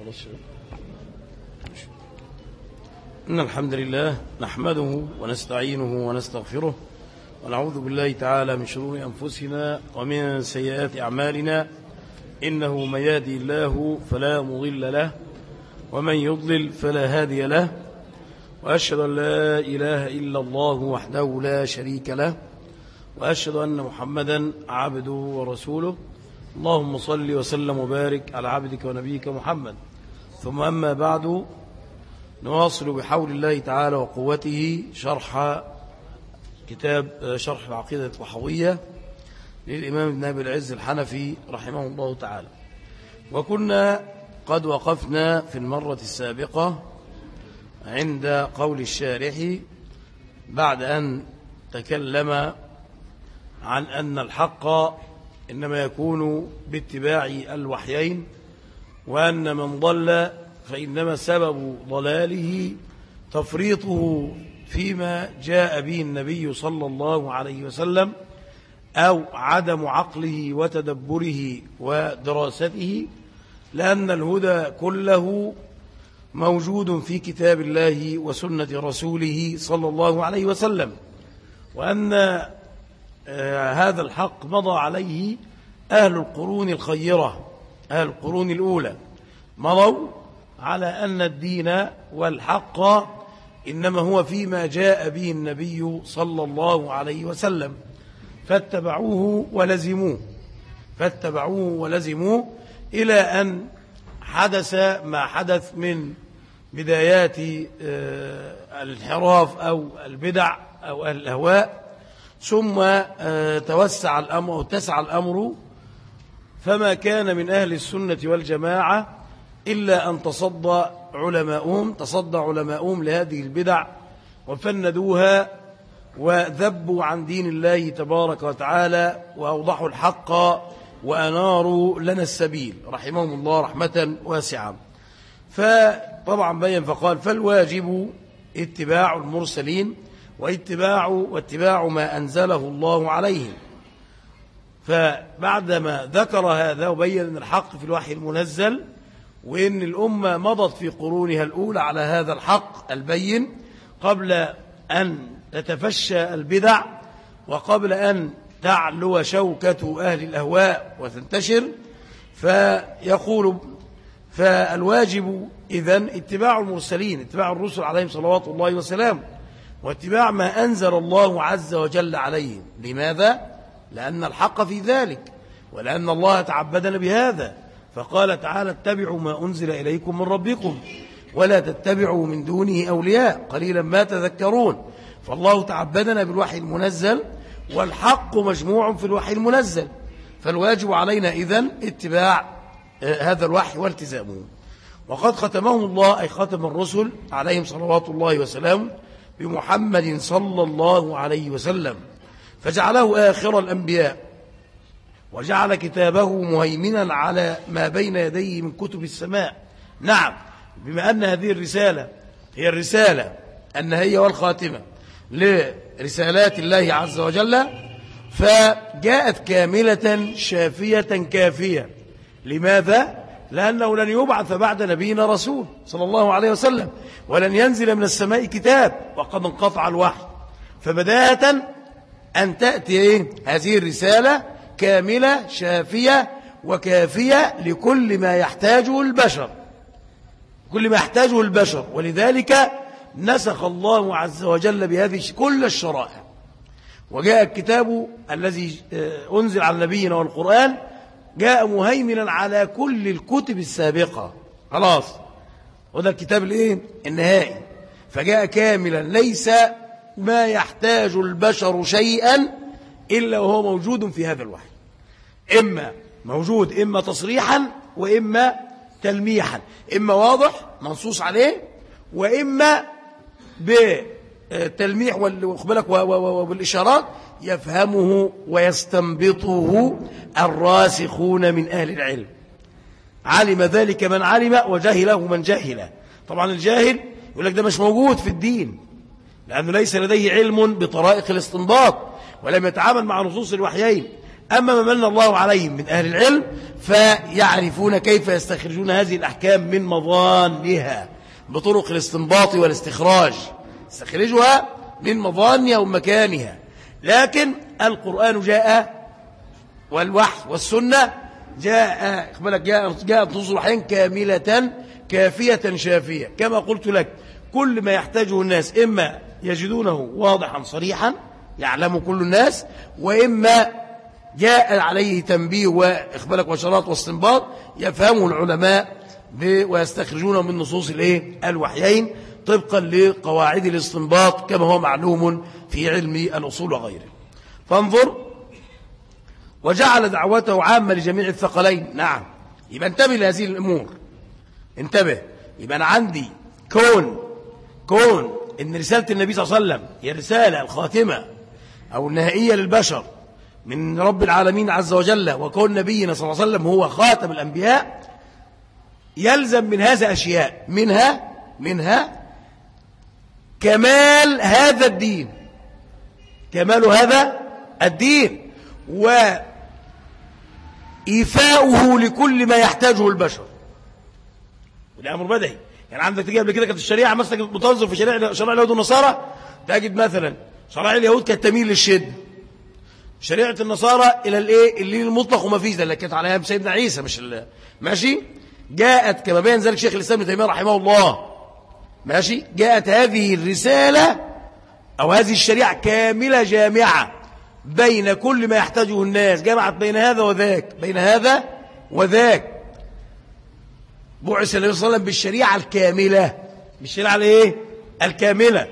خلاص إن الحمد لله نحمده ونستعينه ونستغفره ونعوذ بالله تعالى من شرور أنفسنا ومن سيئات أعمالنا إنه من يهدي الله فلا مضل له ومن يضلل فلا هادي له وأشهد أن لا إله إلا الله وحده لا شريك له وأشهد أن محمدا عبده ورسوله اللهم صل وسلم وبارك على عبدك ونبيك محمد ثم أما بعد نواصل بحول الله تعالى وقوته شرح كتاب شرح العقيدة الطحوية للإمام ابن أبي العز الحنفي رحمه الله تعالى وكنا قد وقفنا في المرة السابقة عند قول الشارح بعد أن تكلم عن أن الحق إنما يكون باتباع الوحيين وأن من ضل فإنما سبب ضلاله تفريطه فيما جاء به النبي صلى الله عليه وسلم أو عدم عقله وتدبره ودراسته لأن الهدى كله موجود في كتاب الله وسنة رسوله صلى الله عليه وسلم وأن آه، هذا الحق مضى عليه أهل القرون الخيرة أهل القرون الأولى مضوا على أن الدين والحق إنما هو فيما جاء به النبي صلى الله عليه وسلم فاتبعوه ولزموه فاتبعوه ولزموه إلى أن حدث ما حدث من بدايات آه، الانحراف أو البدع أو الأهواء ثم آه، توسع الأمر وتسع الأمر فما كان من أهل السنة والجماعة إلا أن تصدى علماؤهم تصدى علماؤهم لهذه البدع وفندوها وذبوا عن دين الله تبارك وتعالى وأوضحوا الحق وأناروا لنا السبيل رحمهم الله رحمة واسعة فطبعا بين فقال فالواجب اتباع المرسلين واتباع واتباع ما أنزله الله عليهم فبعدما ذكر هذا وبين أن الحق في الوحي المنزل وإن الأمة مضت في قرونها الأولى على هذا الحق البين قبل أن تتفشى البدع وقبل أن تعلو شوكة أهل الأهواء وتنتشر فيقول فالواجب إذن اتباع المرسلين اتباع الرسل عليهم صلوات الله وسلامه واتباع ما أنزل الله عز وجل عليهم لماذا؟ لأن الحق في ذلك ولأن الله تعبدنا بهذا فقال تعالى اتبعوا ما أنزل إليكم من ربكم ولا تتبعوا من دونه أولياء قليلا ما تذكرون فالله تعبدنا بالوحي المنزل والحق مجموع في الوحي المنزل فالواجب علينا إذن اتباع آه، هذا الوحي والتزامه وقد ختمهم الله أي ختم الرسل عليهم صلوات الله وسلامه بمحمد صلى الله عليه وسلم فجعله آخر الأنبياء وجعل كتابه مهيمنا على ما بين يديه من كتب السماء نعم بما أن هذه الرسالة هي الرسالة النهية والخاتمة لرسالات الله عز وجل فجاءت كاملة شافية كافية لماذا؟ لأنه لن يبعث بعد نبينا رسول صلى الله عليه وسلم ولن ينزل من السماء كتاب وقد انقطع الوحي فبداية أن تأتي إيه؟ هذه الرسالة كاملة شافية وكافية لكل ما يحتاجه البشر كل ما يحتاجه البشر ولذلك نسخ الله عز وجل بهذه كل الشرائع وجاء الكتاب الذي آه، أنزل على نبينا والقرآن جاء مهيمنا على كل الكتب السابقة خلاص وده الكتاب الايه النهائي فجاء كاملا ليس ما يحتاج البشر شيئا إلا وهو موجود في هذا الوحي إما موجود إما تصريحا وإما تلميحا إما واضح منصوص عليه وإما بالتلميح والإخبالك وبالإشارات يفهمه ويستنبطه الراسخون من أهل العلم علم ذلك من علم وجهله من جهل طبعا الجاهل يقول لك ده مش موجود في الدين لأنه ليس لديه علم بطرائق الاستنباط ولم يتعامل مع نصوص الوحيين أما ما من الله عليهم من أهل العلم فيعرفون كيف يستخرجون هذه الأحكام من مظانها بطرق الاستنباط والاستخراج استخرجها من مظانها ومكانها لكن القرآن جاء والوحي والسنة جاء بالك جاء جاءت نصوحين كاملة كافية شافية كما قلت لك كل ما يحتاجه الناس إما يجدونه واضحا صريحا يعلم كل الناس وإما جاء عليه تنبيه وإخبارك وشراط واستنباط يفهمه العلماء ويستخرجونه من نصوص الايه الوحيين طبقا لقواعد الاستنباط كما هو معلوم في علم الأصول وغيره فانظر وجعل دعوته عامة لجميع الثقلين نعم يبقى انتبه لهذه الأمور انتبه يبقى أنا عندي كون كون ان رسالة النبي صلى الله عليه وسلم هي الرسالة الخاتمة أو النهائية للبشر من رب العالمين عز وجل وكون نبينا صلى الله عليه وسلم هو خاتم الأنبياء يلزم من هذا أشياء منها منها كمال هذا الدين كمال هذا الدين وإيفاؤه لكل ما يحتاجه البشر وده أمر بدهي يعني عندك تجي قبل كده كانت الشريعة مثلا بتنظر في شريعة شرائع اليهود والنصارى تجد مثلا شرائع اليهود كانت تميل للشد شريعة النصارى إلى الإيه اللي المطلق وما فيش ده اللي كانت على أيام سيدنا عيسى مش ماشي جاءت كما بين ذلك شيخ الإسلام ابن تيمية رحمه الله ماشي جاءت هذه الرسالة أو هذه الشريعة كاملة جامعة بين كل ما يحتاجه الناس جمعت بين هذا وذاك بين هذا وذاك بعث النبي صلى الله عليه وسلم بالشريعة الكاملة بالشريعة الايه الكاملة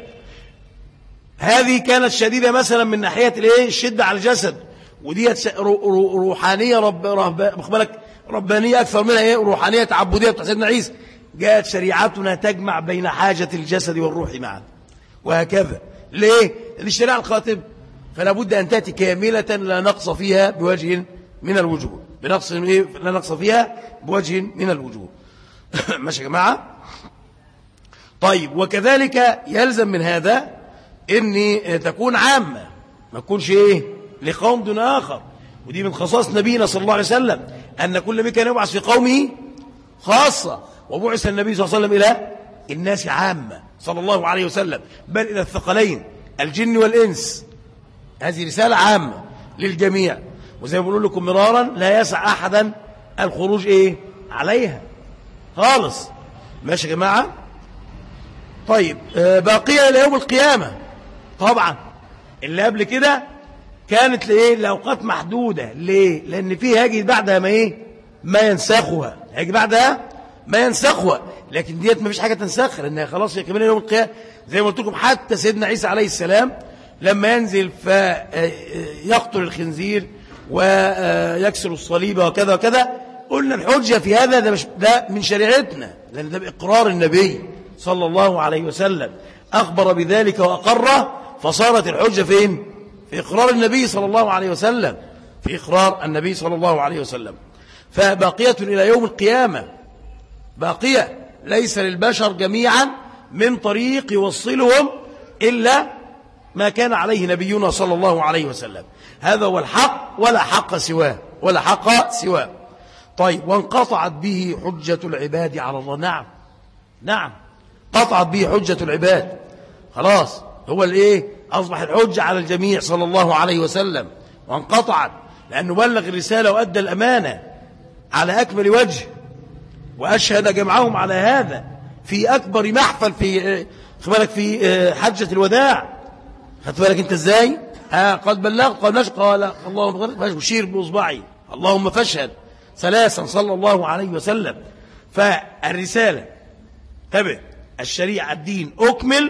هذه كانت شديدة مثلا من ناحية الايه الشدة على الجسد ودي روحانية رب رب ربانية أكثر منها ايه روحانية تعبدية بتاع سيدنا عيسى جاءت شريعتنا تجمع بين حاجة الجسد والروح معا وهكذا ليه؟ لأن الشريعة الخاتم فلا بد أن تأتي كاملة لا نقص فيها بوجه من الوجوه بنقص إيه؟ لا نقص فيها بوجه من الوجوه ماشي يا جماعة طيب وكذلك يلزم من هذا أن تكون عامة ما تكونش إيه لقوم دون آخر ودي من خصائص نبينا صلى الله عليه وسلم أن كل نبي كان يبعث في قومه خاصة وبعث النبي صلى الله عليه وسلم إلى الناس عامة صلى الله عليه وسلم بل إلى الثقلين الجن والإنس هذه رسالة عامة للجميع وزي ما بقول لكم مرارا لا يسع أحدا الخروج إيه عليها خالص ماشي يا جماعة طيب آه، باقية إلى يوم القيامة طبعا اللي قبل كده كانت لإيه لأوقات محدودة ليه لأن فيه هاجي بعدها ما إيه ما ينسخها هاجي بعدها ما ينسخها لكن ديت ما فيش حاجة تنسخها لأنها خلاص هي كمان يوم القيامة زي ما قلت لكم حتى سيدنا عيسى عليه السلام لما ينزل فيقتل الخنزير ويكسر الصليب وكذا وكذا قلنا الحجة في هذا ده, مش ده من شريعتنا لأن ده بإقرار النبي صلى الله عليه وسلم أخبر بذلك وأقره فصارت الحجة فين في إقرار النبي صلى الله عليه وسلم في إقرار النبي صلى الله عليه وسلم فباقية إلى يوم القيامة باقية ليس للبشر جميعا من طريق يوصلهم إلا ما كان عليه نبينا صلى الله عليه وسلم هذا هو الحق ولا حق سواه ولا حق سواه طيب وانقطعت به حجة العباد على الله نعم نعم قطعت به حجة العباد خلاص هو الايه أصبح الحجة على الجميع صلى الله عليه وسلم وانقطعت لأنه بلغ الرسالة وأدى الأمانة على أكمل وجه وأشهد جمعهم على هذا في أكبر محفل في بالك في آه، حجة الوداع خدت بالك أنت إزاي ها قد بلغت قال نشق قال اللهم أشير بإصبعي اللهم فاشهد ثلاثا صلى الله عليه وسلم فالرسالة تبع الشريعة الدين أكمل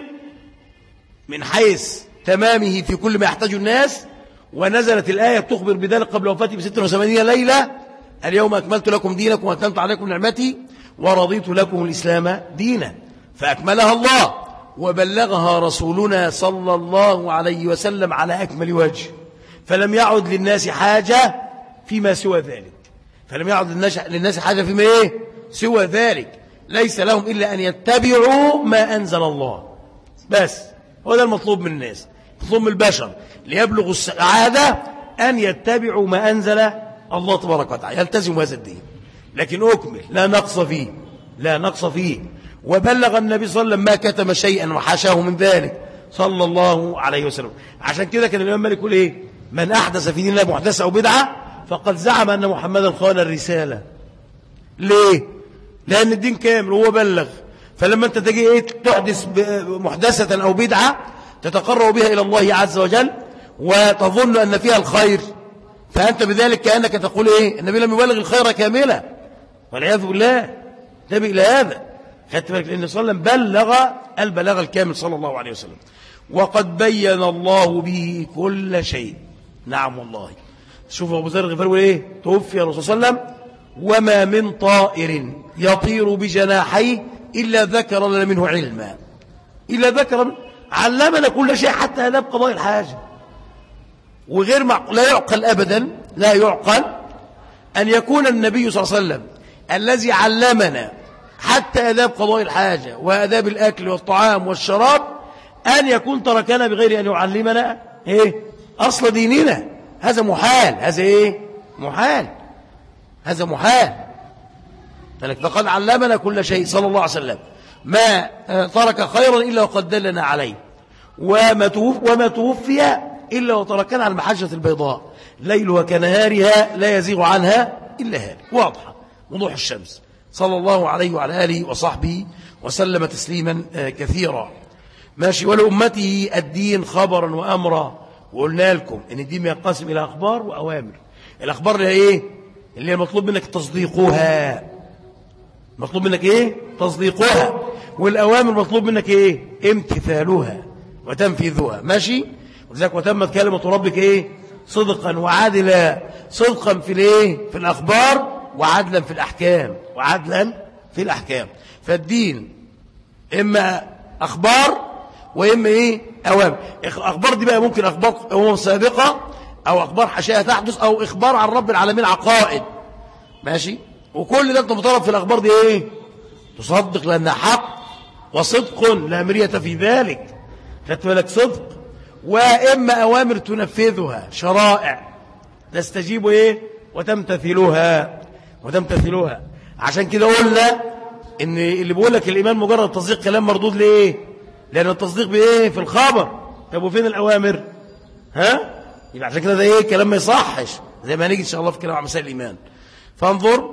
من حيث تمامه في كل ما يحتاجه الناس ونزلت الآية تخبر بذلك قبل وفاته بستة وثمانين ليلة اليوم أكملت لكم دينكم وأتممت عليكم نعمتي ورضيت لكم الإسلام دينا فأكملها الله وبلغها رسولنا صلى الله عليه وسلم على أكمل وجه فلم يعد للناس حاجة فيما سوى ذلك فلم يعد للناس حاجة فيما إيه سوى ذلك ليس لهم إلا أن يتبعوا ما أنزل الله بس هو ده المطلوب من الناس مطلوب من البشر ليبلغوا السعادة أن يتبعوا ما أنزل الله تبارك وتعالى يلتزموا هذا الدين لكن أكمل لا نقص فيه لا نقص فيه وبلغ النبي صلى الله عليه وسلم ما كتم شيئا وحاشاه من ذلك صلى الله عليه وسلم عشان كده كان الإمام مالك يقول إيه من أحدث في دين الله محدثة أو بدعة فقد زعم أن محمدا خان الرسالة ليه لأن الدين كامل وهو بلغ فلما أنت تجي إيه تحدث محدثة أو بدعة تتقرب بها إلى الله عز وجل وتظن أن فيها الخير فأنت بذلك كأنك تقول إيه النبي لم يبلغ الخير كاملة والعياذ بالله انتبه إلى هذا خدت بالك لأن صلى الله عليه وسلم بلغ البلاغ الكامل صلى الله عليه وسلم وقد بين الله به كل شيء نعم والله شوف أبو ذر الغفاري إيه توفي الرسول صلى الله عليه وسلم وما من طائر يطير بجناحيه إلا ذكر لنا منه علما إلا ذكر علمنا كل شيء حتى هذا بقضاء الحاجة وغير معقول لا يعقل أبدا لا يعقل أن يكون النبي صلى الله عليه وسلم الذي علمنا حتى أداب قضاء الحاجة وأداب الأكل والطعام والشراب أن يكون تركنا بغير أن يعلمنا إيه أصل ديننا هذا محال هذا إيه محال هذا محال فقد علمنا كل شيء صلى الله عليه وسلم ما ترك خيرا إلا وقد دلنا عليه وما توفي, وما توفي إلا وتركنا على المحجة البيضاء ليلها كنهارها لا يزيغ عنها إلا هذه واضحة وضوح الشمس صلى الله عليه وعلى آله وصحبه وسلم تسليما آه، كثيرا ماشي ولأمته الدين خبرا وأمرا وقلنا لكم ان الدين ينقسم إلى أخبار وأوامر الأخبار اللي هي إيه اللي مطلوب منك تصديقها مطلوب منك إيه تصديقها والأوامر مطلوب منك إيه امتثالها وتنفيذها ماشي ولذلك وتمت كلمة ربك إيه صدقا وعادلا صدقا في الإيه في الأخبار وعدلا في الأحكام وعدلا في الأحكام فالدين إما أخبار وإما إيه أوامر أخبار دي بقى ممكن أخبار أمم سابقة أو أخبار حشاية تحدث أو إخبار عن رب العالمين عقائد ماشي وكل ده أنت مطالب في الأخبار دي إيه تصدق لأنها حق وصدق لا مرية في ذلك خدت بالك صدق وإما أوامر تنفذها شرائع تستجيب إيه وتمتثلها وتمتثلها عشان كده قلنا ان اللي بيقول لك الايمان مجرد تصديق كلام مردود ليه لان التصديق بايه في الخبر طب وفين الاوامر ها يبقى عشان كده ده ايه كلام ما يصحش زي ما هنيجي ان شاء الله في كلام عن مسائل الايمان فانظر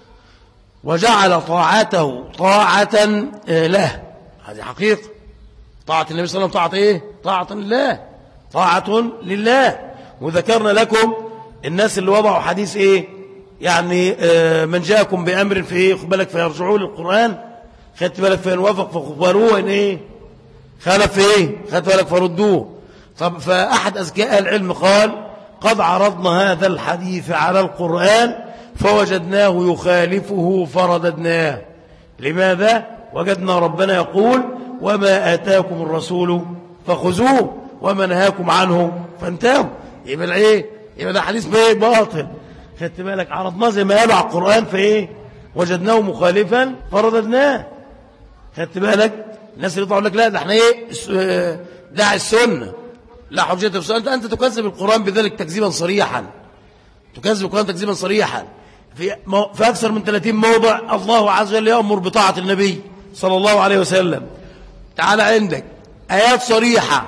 وجعل طاعته طاعة آه، له هذه حقيقة طاعة النبي صلى الله عليه وسلم طاعة ايه طاعة لله طاعة لله وذكرنا لكم الناس اللي وضعوا حديث ايه يعني آه، من جاءكم بأمر في ايه خد بالك فيرجعوا للقرآن خدت بالك فإن وافق فخبروه إن ايه خلف ايه خدت بالك فردوه طب فأحد أذكياء العلم قال قد عرضنا هذا الحديث على القرآن فوجدناه يخالفه فرددناه لماذا وجدنا ربنا يقول وما آتاكم الرسول فخذوه وما نهاكم عنه فانتهوا يبقى ايه يبقى ده حديث باطل خدت بالك عرضناه زي ما قالوا على القرآن فايه وجدناه مخالفا فرددناه خدت بالك الناس اللي يطلعوا لك لا ده احنا ايه آه، داعي السنه لا حجيه في السنه انت انت تكذب القران بذلك تكذيبا صريحا تكذب القران تكذيبا صريحا في في اكثر من 30 موضع الله عز وجل يامر بطاعه النبي صلى الله عليه وسلم تعال عندك ايات صريحه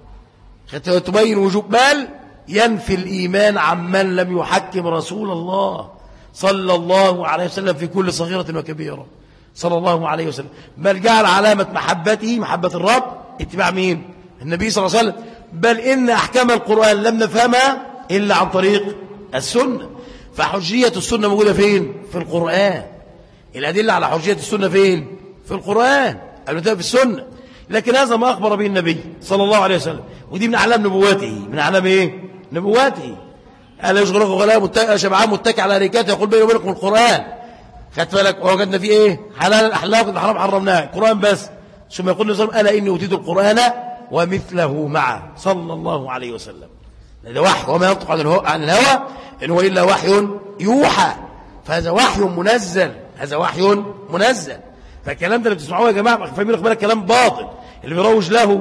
تبين وجوب بل ينفي الإيمان عمن لم يحكم رسول الله صلى الله عليه وسلم في كل صغيرة وكبيرة صلى الله عليه وسلم بل جعل علامة محبته محبة الرب اتباع مين النبي صلى الله عليه وسلم بل إن أحكام القرآن لم نفهمها إلا عن طريق السنة فحجية السنة موجودة فين في القرآن الأدلة على حجية السنة فين في القرآن المتابع في السنة لكن هذا ما أخبر به النبي صلى الله عليه وسلم ودي من أعلام نبواته من أعلام إيه نبواته ألا يشغلكم غلاء شبعان متكئ على ركاته يقول بيني وبينكم القرآن خدت بالك ووجدنا فيه ايه حلال الاحلام حرام حرمناه القرآن بس ثم يقول النبي ألا إني أوتيت القرآن ومثله معه صلى الله عليه وسلم هذا وحي وما ينطق عن الهوى إن هو إلا وحي يوحى فهذا وحي منزل هذا وحي منزل فالكلام ده اللي بتسمعوه يا جماعة فاهمين بالك كلام باطل اللي بيروج له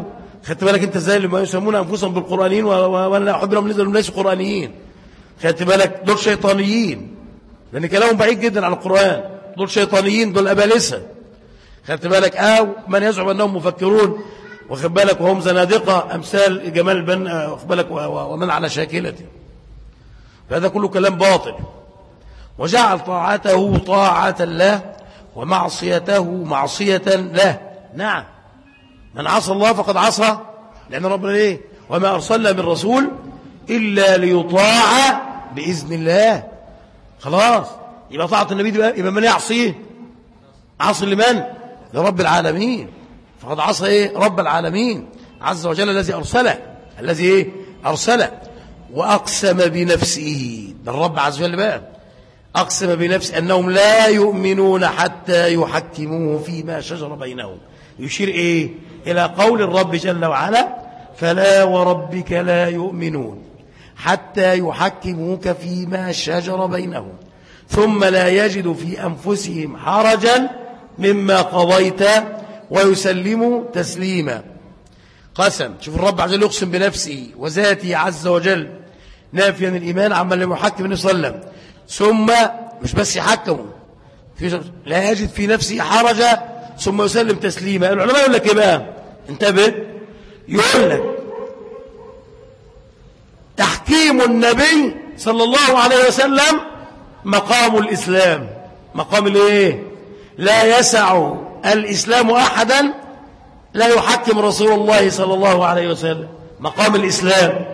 خدت بالك انت ازاي لما يسمون انفسهم بالقرانيين وانا لا احب لهم نزلوا ليسوا قرانيين خدت بالك دول شيطانيين لان كلامهم بعيد جدا عن القران دول شيطانيين دول ابالسه خدت بالك او من يزعم انهم مفكرون واخد بالك وهم زنادقه امثال جمال بن واخد بالك ومن على شاكلته فهذا كله كلام باطل وجعل طاعته طاعة له ومعصيته معصية له نعم من عصى الله فقد عصى لأن ربنا إيه وما أرسلنا من رسول إلا ليطاع بإذن الله خلاص يبقى طاعة النبي دي يبقى من يعصيه عصي لمن لرب العالمين فقد عصى إيه رب العالمين عز وجل الذي أرسله الذي إيه أرسله وأقسم بنفسه ده الرب عز وجل بقى أقسم بنفسه أنهم لا يؤمنون حتى يحكموه فيما شجر بينهم يشير إيه إلى قول الرب جل وعلا فلا وربك لا يؤمنون حتى يحكموك فيما شجر بينهم ثم لا يجد في أنفسهم حرجا مما قضيت ويسلموا تسليما قسم شوف الرب عز وجل يقسم بنفسه وذاته عز وجل نافيا الإيمان عما لم يحكم النبي صلى الله عليه وسلم ثم مش بس يحكمه في لا يجد في نفسه حرجا ثم يسلم تسليما العلماء يقول لك ايه بقى انتبه يقول لك تحكيم النبي صلى الله عليه وسلم مقام الإسلام مقام الايه لا يسع الإسلام أحدا لا يحكم رسول الله صلى الله عليه وسلم مقام الإسلام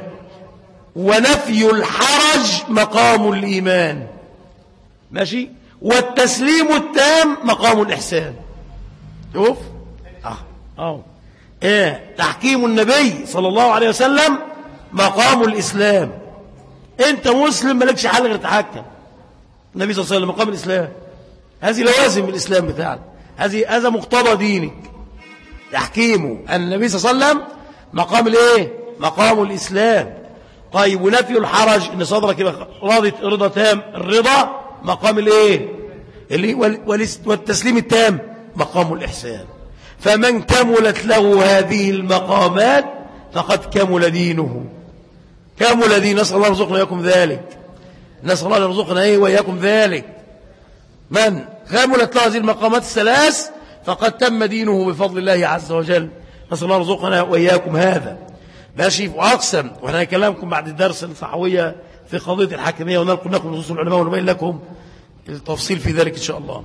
ونفي الحرج مقام الإيمان ماشي والتسليم التام مقام الإحسان شوف اه اه ايه تحكيم النبي صلى الله عليه وسلم مقام الإسلام انت مسلم مالكش حل غير تحكم النبي صلى الله عليه وسلم مقام الإسلام هذه لوازم الإسلام بتاعنا هذه هذا مقتضى دينك تحكيمه أن النبي صلى الله عليه وسلم مقام الايه مقام الإسلام طيب ونفي الحرج ان صدرك يبقى راضي رضا تام الرضا مقام الايه اللي والتسليم التام مقام الاحسان فمن كملت له هذه المقامات فقد كمل دينه كمل دين نسال الله يرزقنا اياكم ذلك نسال الله يرزقنا ايه واياكم ذلك من كملت له هذه المقامات الثلاث فقد تم دينه بفضل الله عز وجل نسال الله يرزقنا واياكم هذا ماشي وأقسم وإحنا هنكلمكم بعد الدرس الصحوية في قضية الحاكمية ونلقوا لكم نصوص العلماء ونبين لكم التفصيل في ذلك إن شاء الله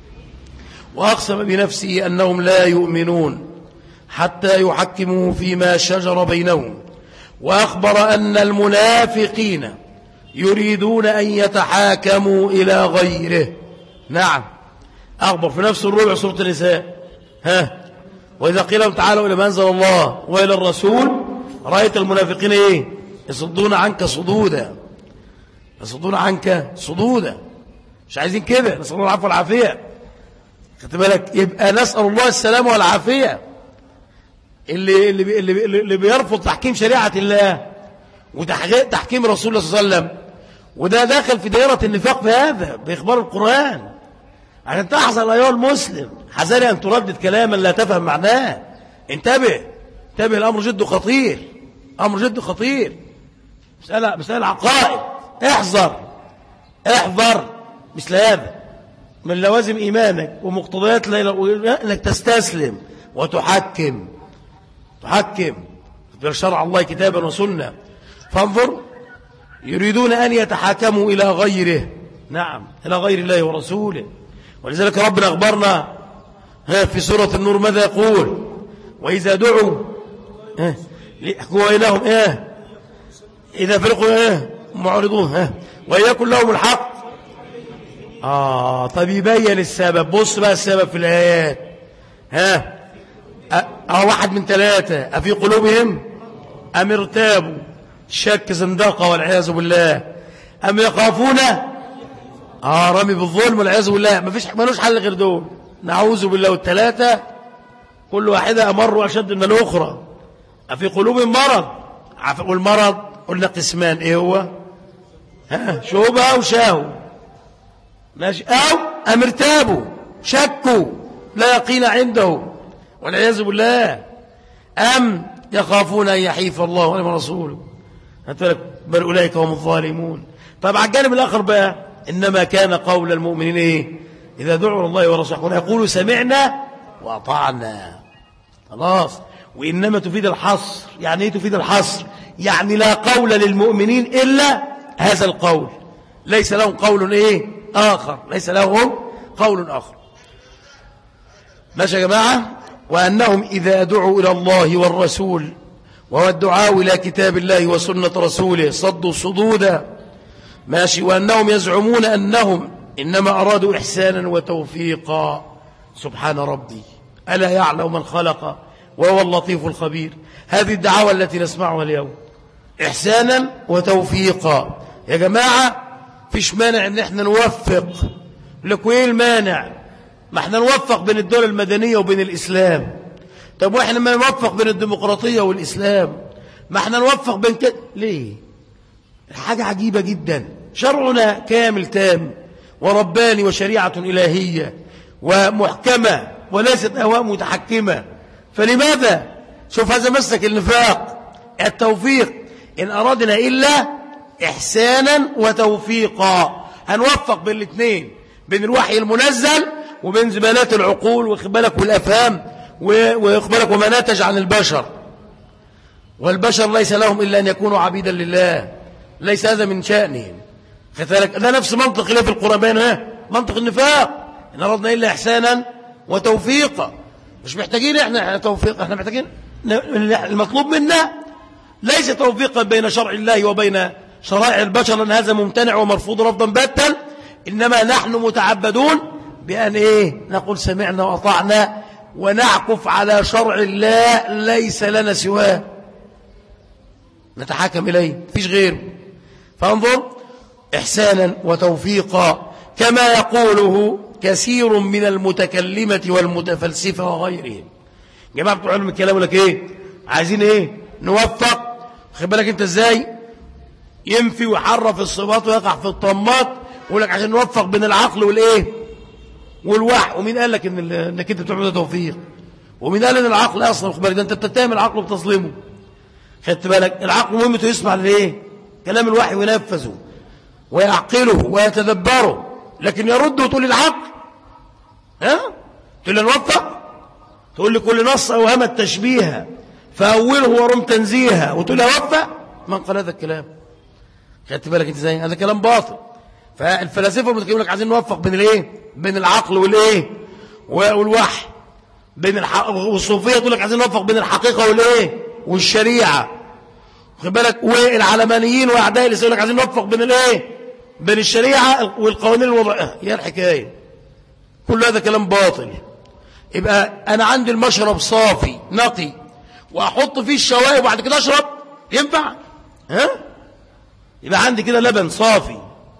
وأقسم بنفسه أنهم لا يؤمنون حتى يحكموا فيما شجر بينهم وأخبر أن المنافقين يريدون أن يتحاكموا إلى غيره نعم أخبر في نفس الربع سورة النساء ها وإذا قيل لهم تعالوا إلى ما أنزل الله وإلى الرسول رأيت المنافقين إيه يصدون عنك صدودا يصدون عنك صدودا مش عايزين كده نسأل الله العفو والعافية خدت بالك يبقى نسأل الله السلامة والعافية اللي, اللي, اللي, اللي بيرفض تحكيم شريعة الله وتحكيم رسول الله صلى الله عليه وسلم وده داخل في دائرة النفاق في هذا بإخبار القرآن عشان تحصل أيها المسلم حذري أن تردد كلاما لا تفهم معناه انتبه انتبه الأمر جد خطير أمر جد خطير مسألة, مسألة عقائد احذر احذر مثل هذا من لوازم إيمانك ومقتضيات أنك تستسلم وتحكم تحكم شرع الله كتابا وسنة فانظر يريدون أن يتحاكموا إلى غيره نعم إلى غير الله ورسوله ولذلك ربنا أخبرنا في سورة النور ماذا يقول وإذا دعوا ليحكوا إلههم إيه إذا فرقوا إيه معرضون إيه ويكن لهم الحق آه طب يبين السبب بص بقى السبب في الآيات ها أه واحد من ثلاثة أفي قلوبهم أم ارتابوا شك زندقة والعياذ بالله أم يخافون آه رمي بالظلم والعياذ بالله ما فيش ملوش حل غير دول نعوذ بالله والثلاثة كل واحدة أمر أشد من الأخرى أفي قلوب مرض والمرض قلنا قسمان إيه هو ها شوبة وشاهو ماشي أو أم ارتابوا شكوا لا يقين عنده والعياذ بالله أم يخافون أن يحيف الله ورسوله بل أولئك هم الظالمون طيب على الجانب الآخر بقى إنما كان قول المؤمنين إيه إذا دعوا الله ورسوله يقولوا سمعنا وأطعنا خلاص وإنما تفيد الحصر يعني إيه تفيد الحصر يعني لا قول للمؤمنين إلا هذا القول ليس لهم قول إيه آخر ليس لهم قول آخر ماشي يا جماعة وأنهم إذا دعوا إلى الله والرسول وهو الدعاء إلى كتاب الله وسنة رسوله صدوا صدودا ماشي وأنهم يزعمون أنهم إنما أرادوا إحسانا وتوفيقا سبحان ربي ألا يعلم من خلق وهو اللطيف الخبير هذه الدعوة التي نسمعها اليوم إحسانا وتوفيقا يا جماعة فيش مانع ان احنا نوفق لك ايه المانع ما احنا نوفق بين الدولة المدنية وبين الإسلام طب واحنا ما نوفق بين الديمقراطية والإسلام ما احنا نوفق بين كده ليه حاجة عجيبة جدا شرعنا كامل تام ورباني وشريعة إلهية ومحكمة وليست أهواء متحكمة فلماذا شوف هذا مسك النفاق التوفيق إن أردنا إلا إحسانا وتوفيقا هنوفق بين الاثنين بين الوحي المنزل وبين زبالات العقول وخبالك والأفهام ويخبرك وما نتج عن البشر والبشر ليس لهم إلا أن يكونوا عبيدا لله ليس هذا من شأنهم كذلك ده نفس منطق اللي في القرآن ها منطق النفاق إن أردنا إلا إحسانا وتوفيقا مش محتاجين إحنا توفيق إحنا محتاجين المطلوب منا ليس توفيقا بين شرع الله وبين شرائع البشر لأن هذا ممتنع ومرفوض رفضا باتا إنما نحن متعبدون بأن إيه نقول سمعنا وأطعنا ونعكف على شرع الله ليس لنا سواه نتحاكم إليه فيش غيره فانظر إحسانا وتوفيقا كما يقوله كثير من المتكلمة والمتفلسفة وغيرهم جماعة بتوع علم الكلام لك ايه عايزين ايه نوفق خد بالك انت ازاي ينفي ويحرف الصفات ويقع في الطمات ويقول لك عشان نوفق بين العقل والايه والوحي ومين قال لك ان انك انت بتعمل توفيق ومين قال ان العقل اصلا خد بالك ده انت بتتهم العقل وبتظلمه خدت بالك العقل مهمته يسمع لايه كلام الوحي وينفذه ويعقله ويتدبره لكن يرد وتقول العقل ها تقول لي نوفق تقول لي كل نص اوهم التشبيه فاوله ورم تنزيها وتقول لي اوفق من قال هذا الكلام خدت بالك انت ازاي هذا كلام باطل فالفلاسفه المتكلمين لك عايزين نوفق بين الايه بين العقل والايه والوحي بين الحق والصوفيه تقول لك عايزين نوفق بين الحقيقه والايه والشريعه خد بالك والعلمانيين واعداء الاسلام يقول لك عايزين نوفق بين الايه بين الشريعه والقوانين الوضعيه هي الحكايه كل هذا كلام باطل يبقى انا عندي المشرب صافي نقي واحط فيه الشوائب وبعد كده اشرب ينفع ها يبقى عندي كده لبن صافي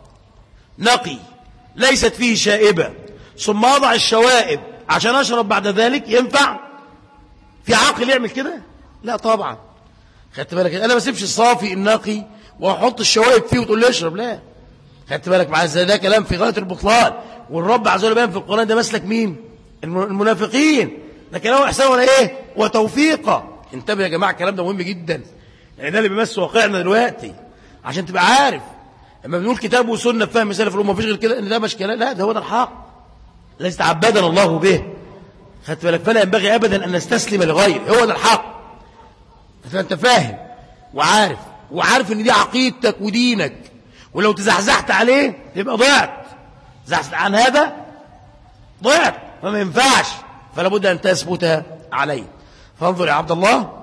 نقي ليست فيه شائبة ثم أضع الشوائب عشان أشرب بعد ذلك ينفع في عاقل يعمل كده لا طبعا خدت بالك أنا ما سيبش الصافي النقي وأحط الشوائب فيه وتقول لي اشرب لا خدت بالك معايا ازاي ده كلام في غاية البطلان والرب عز وجل بيان في القرآن ده مسلك مين المنافقين ده كلام احسان ولا ايه وتوفيقا انتبه يا جماعة الكلام ده مهم جدا يعني ده اللي بيمس واقعنا دلوقتي عشان تبقى عارف لما بنقول كتاب وسنة فهم سلف الأمة مفيش غير كده ان ده مش كلام لا ده هو ده الحق ليس تعبدنا الله به خدت بالك فلا ينبغي أبدا أن نستسلم لغير هو ده الحق فأنت فاهم وعارف وعارف ان دي عقيدتك ودينك ولو تزحزحت عليه يبقى ضعت زحزحت عن هذا ضعت فما ينفعش فلا بد أن تثبت عليه فانظر يا عبد الله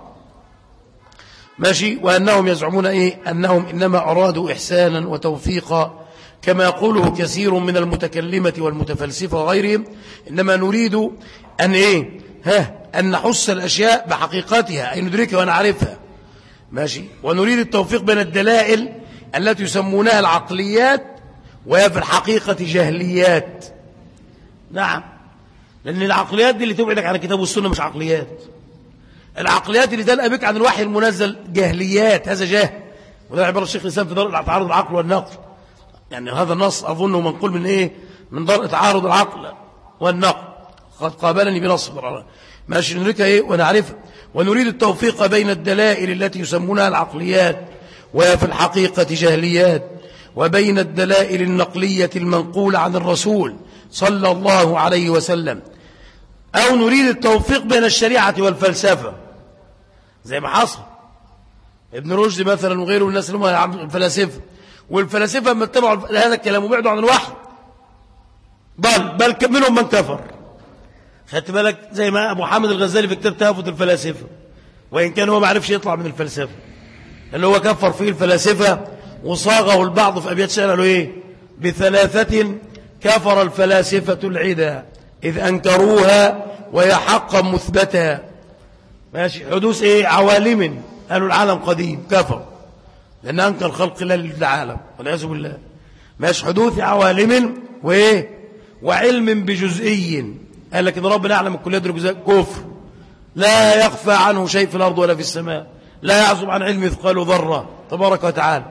ماشي وأنهم يزعمون إيه أنهم إنما أرادوا إحسانا وتوفيقا كما يقوله كثير من المتكلمة والمتفلسفة وغيرهم إنما نريد أن إيه ها أن نحس الأشياء بحقيقتها أي ندركها ونعرفها ماشي ونريد التوفيق بين الدلائل التي يسمونها العقليات وهي في الحقيقة جهليات نعم لأن العقليات دي اللي تبعدك عن الكتاب والسنة مش عقليات العقليات اللي تنقى بك عن الوحي المنزل جهليات هذا جهل وده عبارة الشيخ الإسلام في دار تعارض العقل والنقل يعني هذا النص أظنه منقول من إيه من دار تعارض العقل والنقل قد قابلني بنصر ماشي ندركها ايه ونعرفها ونريد التوفيق بين الدلائل التي يسمونها العقليات وهي في الحقيقة جهليات وبين الدلائل النقلية المنقولة عن الرسول صلى الله عليه وسلم أو نريد التوفيق بين الشريعة والفلسفة زي ما حصل ابن رشد مثلا وغيره الناس اللي هم الفلاسفة والفلاسفة لما اتبعوا هذا الكلام وبعدوا عن الوحي بل بل منهم من كفر خدت بالك زي ما أبو حامد الغزالي في كتاب تهافت الفلاسفة وإن كان هو ما عرفش يطلع من الفلسفة اللي هو كفر فيه الفلاسفة وصاغه البعض في أبيات شعر له إيه بثلاثة كفر الفلاسفة العدا إذ أنكروها وهي حقا مثبتا ماشي حدوث إيه عوالم قالوا العالم قديم كفر لأن أنكر خلق الله للعالم والعياذ بالله ماشي حدوث عوالم وإيه وعلم بجزئي قال لك إن ربنا يعلم الكل يدرك كفر لا يخفى عنه شيء في الأرض ولا في السماء لا يعزب عن علم مثقال ذرة تبارك وتعالى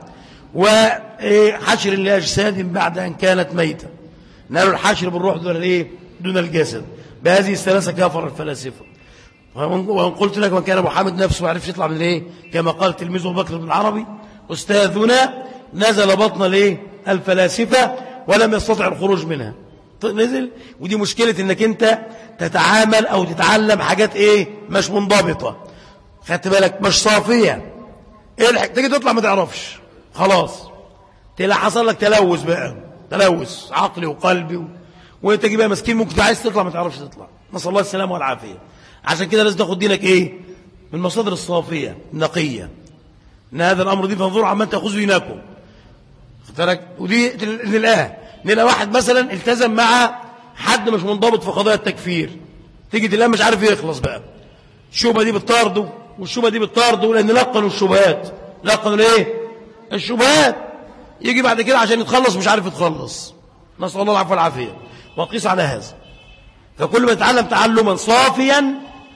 وحشر لأجساد بعد أن كانت ميتة نالوا الحشر بالروح دون الايه دون الجسد بهذه الثلاثة كافر الفلاسفة وان قلت لك من كان ابو حامد نفسه ما عرفش يطلع من ايه كما قال تلميذه بكر بن العربي استاذنا نزل بطن الايه الفلاسفة ولم يستطع الخروج منها نزل ودي مشكلة انك انت تتعامل او تتعلم حاجات ايه مش منضبطة خدت بالك مش صافية ايه تيجي تطلع ما تعرفش خلاص تلاقي حصل لك تلوث بقى تلوث عقلي وقلبي و... وانت جي بقى مسكين ممكن عايز تطلع ما تعرفش تطلع نسال الله السلامه والعافيه عشان كده لازم تاخد دينك ايه من المصادر الصافيه النقيه ان هذا الامر دي فانظروا عمن تاخذوا دينكم اختارك ودي نلاقيها نلاقي واحد مثلا التزم مع حد مش منضبط في قضايا التكفير تيجي تلاقيه مش عارف يخلص بقى الشبهه دي بتطارده والشبهه دي بتطارده لان لقنوا الشبهات لقنوا الايه الشبهات يجي بعد كده عشان يتخلص مش عارف يتخلص نسال الله العفو والعافيه وقيس على هذا فكل ما يتعلم تعلما صافيا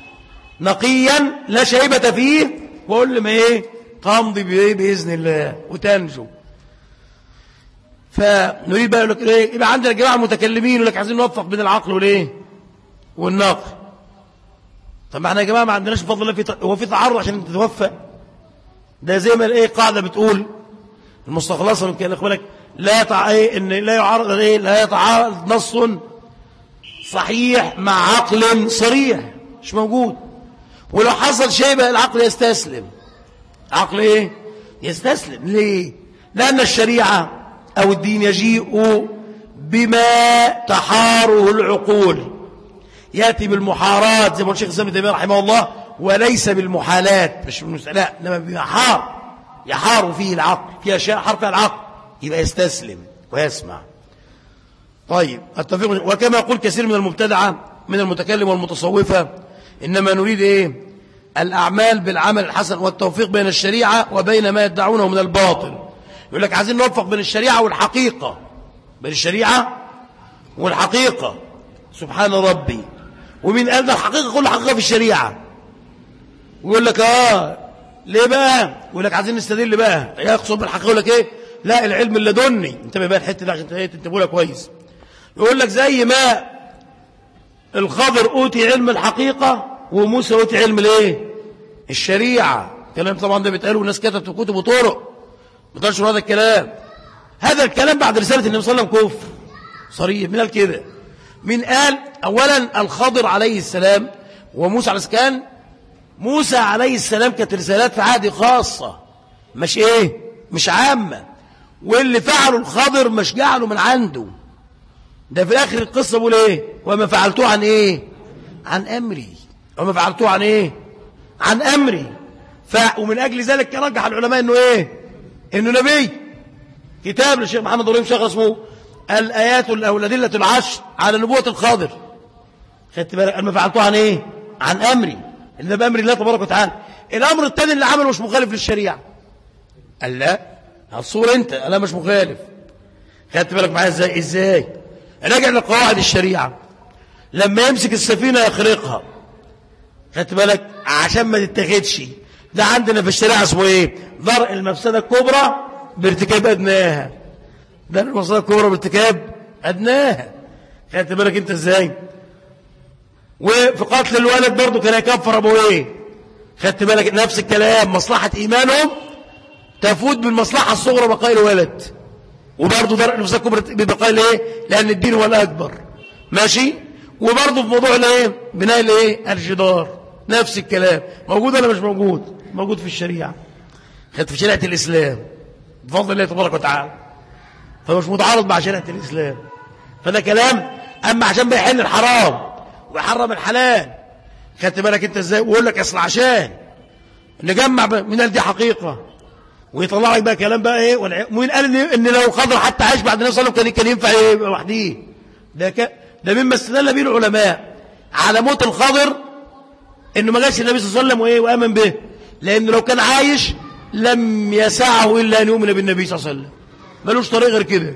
نقيا لا شيبة فيه وقول ما ايه تمضي بايه باذن الله وتنجو فنريد بقى لك ايه يبقى عندنا جماعه متكلمين يقول لك عايزين نوفق بين العقل والايه والنقل طب ما احنا يا جماعه ما عندناش بفضل الله في هو في تعرض عشان تتوفى ده زي ما الايه قاعده بتقول المستخلصه من كده بالك لا يتع... ايه ان لا يعارض ايه لا يتعارض نص صحيح مع عقل صريح مش موجود ولو حصل شيء بقى العقل يستسلم عقل ايه يستسلم ليه لان الشريعه او الدين يجيء بما تحاره العقول ياتي بالمحارات زي ما الشيخ الاسلام تيميه رحمه الله وليس بالمحالات مش لا انما بمحار يحار فيه العقل في اشياء حار فيها العقل يبقى يستسلم ويسمع طيب اتفق وكما يقول كثير من المبتدعه من المتكلم والمتصوفه انما نريد ايه الاعمال بالعمل الحسن والتوفيق بين الشريعه وبين ما يدعونه من الباطل يقول لك عايزين نوفق بين الشريعه والحقيقه بين الشريعه والحقيقه سبحان ربي ومن قال ده الحقيقه كل حقيقه في الشريعه ويقول لك اه ليه بقى يقول لك عايزين نستدل بقى يقصد بالحقيقه يقول لك ايه لا العلم اللدني انتبه بقى الحته دي عشان تنتبهوا لها كويس يقول لك زي ما الخضر اوتي علم الحقيقه وموسى اوتي علم الايه الشريعه الكلام طبعا ده بيتقال والناس كتبت في كتب وطرق ما تنشر هذا الكلام هذا الكلام بعد رساله النبي صلى الله عليه وسلم كفر صريح من قال كده من قال اولا الخضر عليه السلام وموسى عليه السلام موسى عليه السلام كانت رسالات في عهد خاصة مش ايه مش عامة واللي فعله الخضر مش جعله من عنده ده في الاخر القصة بيقول ايه وما فعلتوه عن ايه عن امري وما فعلتوه عن ايه عن امري ف... ومن اجل ذلك رجح العلماء انه ايه انه نبي كتاب للشيخ محمد ابراهيم شيخ اسمه الايات او الادله العشر على نبوه الخضر خدت بالك ما فعلتوه عن ايه عن امري اللي ده بأمر الله تبارك وتعالى الأمر الثاني اللي عمله مش مخالف للشريعة قال لا هتصور انت انا مش مخالف خدت بالك معايا ازاي ازاي راجع لقواعد الشريعة لما يمسك السفينة يخرقها خدت بالك عشان ما تتاخدش ده عندنا في الشريعة اسمه ايه درء المفسدة الكبرى بارتكاب أدناها درء المفسدة الكبرى بارتكاب أدناها خدت بالك انت ازاي وفي قتل الولد برضه كان يكفر ابويه خدت بالك نفس الكلام مصلحة ايمانهم تفوت بالمصلحة الصغرى بقاء الولد وبرضه درء نفسها كبرى ببقاء الايه لان الدين هو الاكبر ماشي وبرضه في موضوع الايه بناء الايه الجدار نفس الكلام موجود ولا مش موجود موجود في الشريعه خدت في شريعه الاسلام بفضل الله تبارك وتعالى فمش متعارض مع شريعه الاسلام فده كلام اما عشان بيحل الحرام ويحرم الحلال خدت بالك انت ازاي ويقول لك اصل عشان نجمع من دي حقيقه ويطلع لك بقى كلام بقى ايه مين قال ان, إن لو خضر حتى عايش بعد النبي صلى الله عليه وسلم كان ينفع ايه لوحده ده ك... ده مما استدل به العلماء على موت الخضر انه ما جاش النبي صلى الله عليه وسلم وايه وامن به لان لو كان عايش لم يسعه الا ان يؤمن بالنبي صلى الله عليه وسلم ملوش طريق غير كده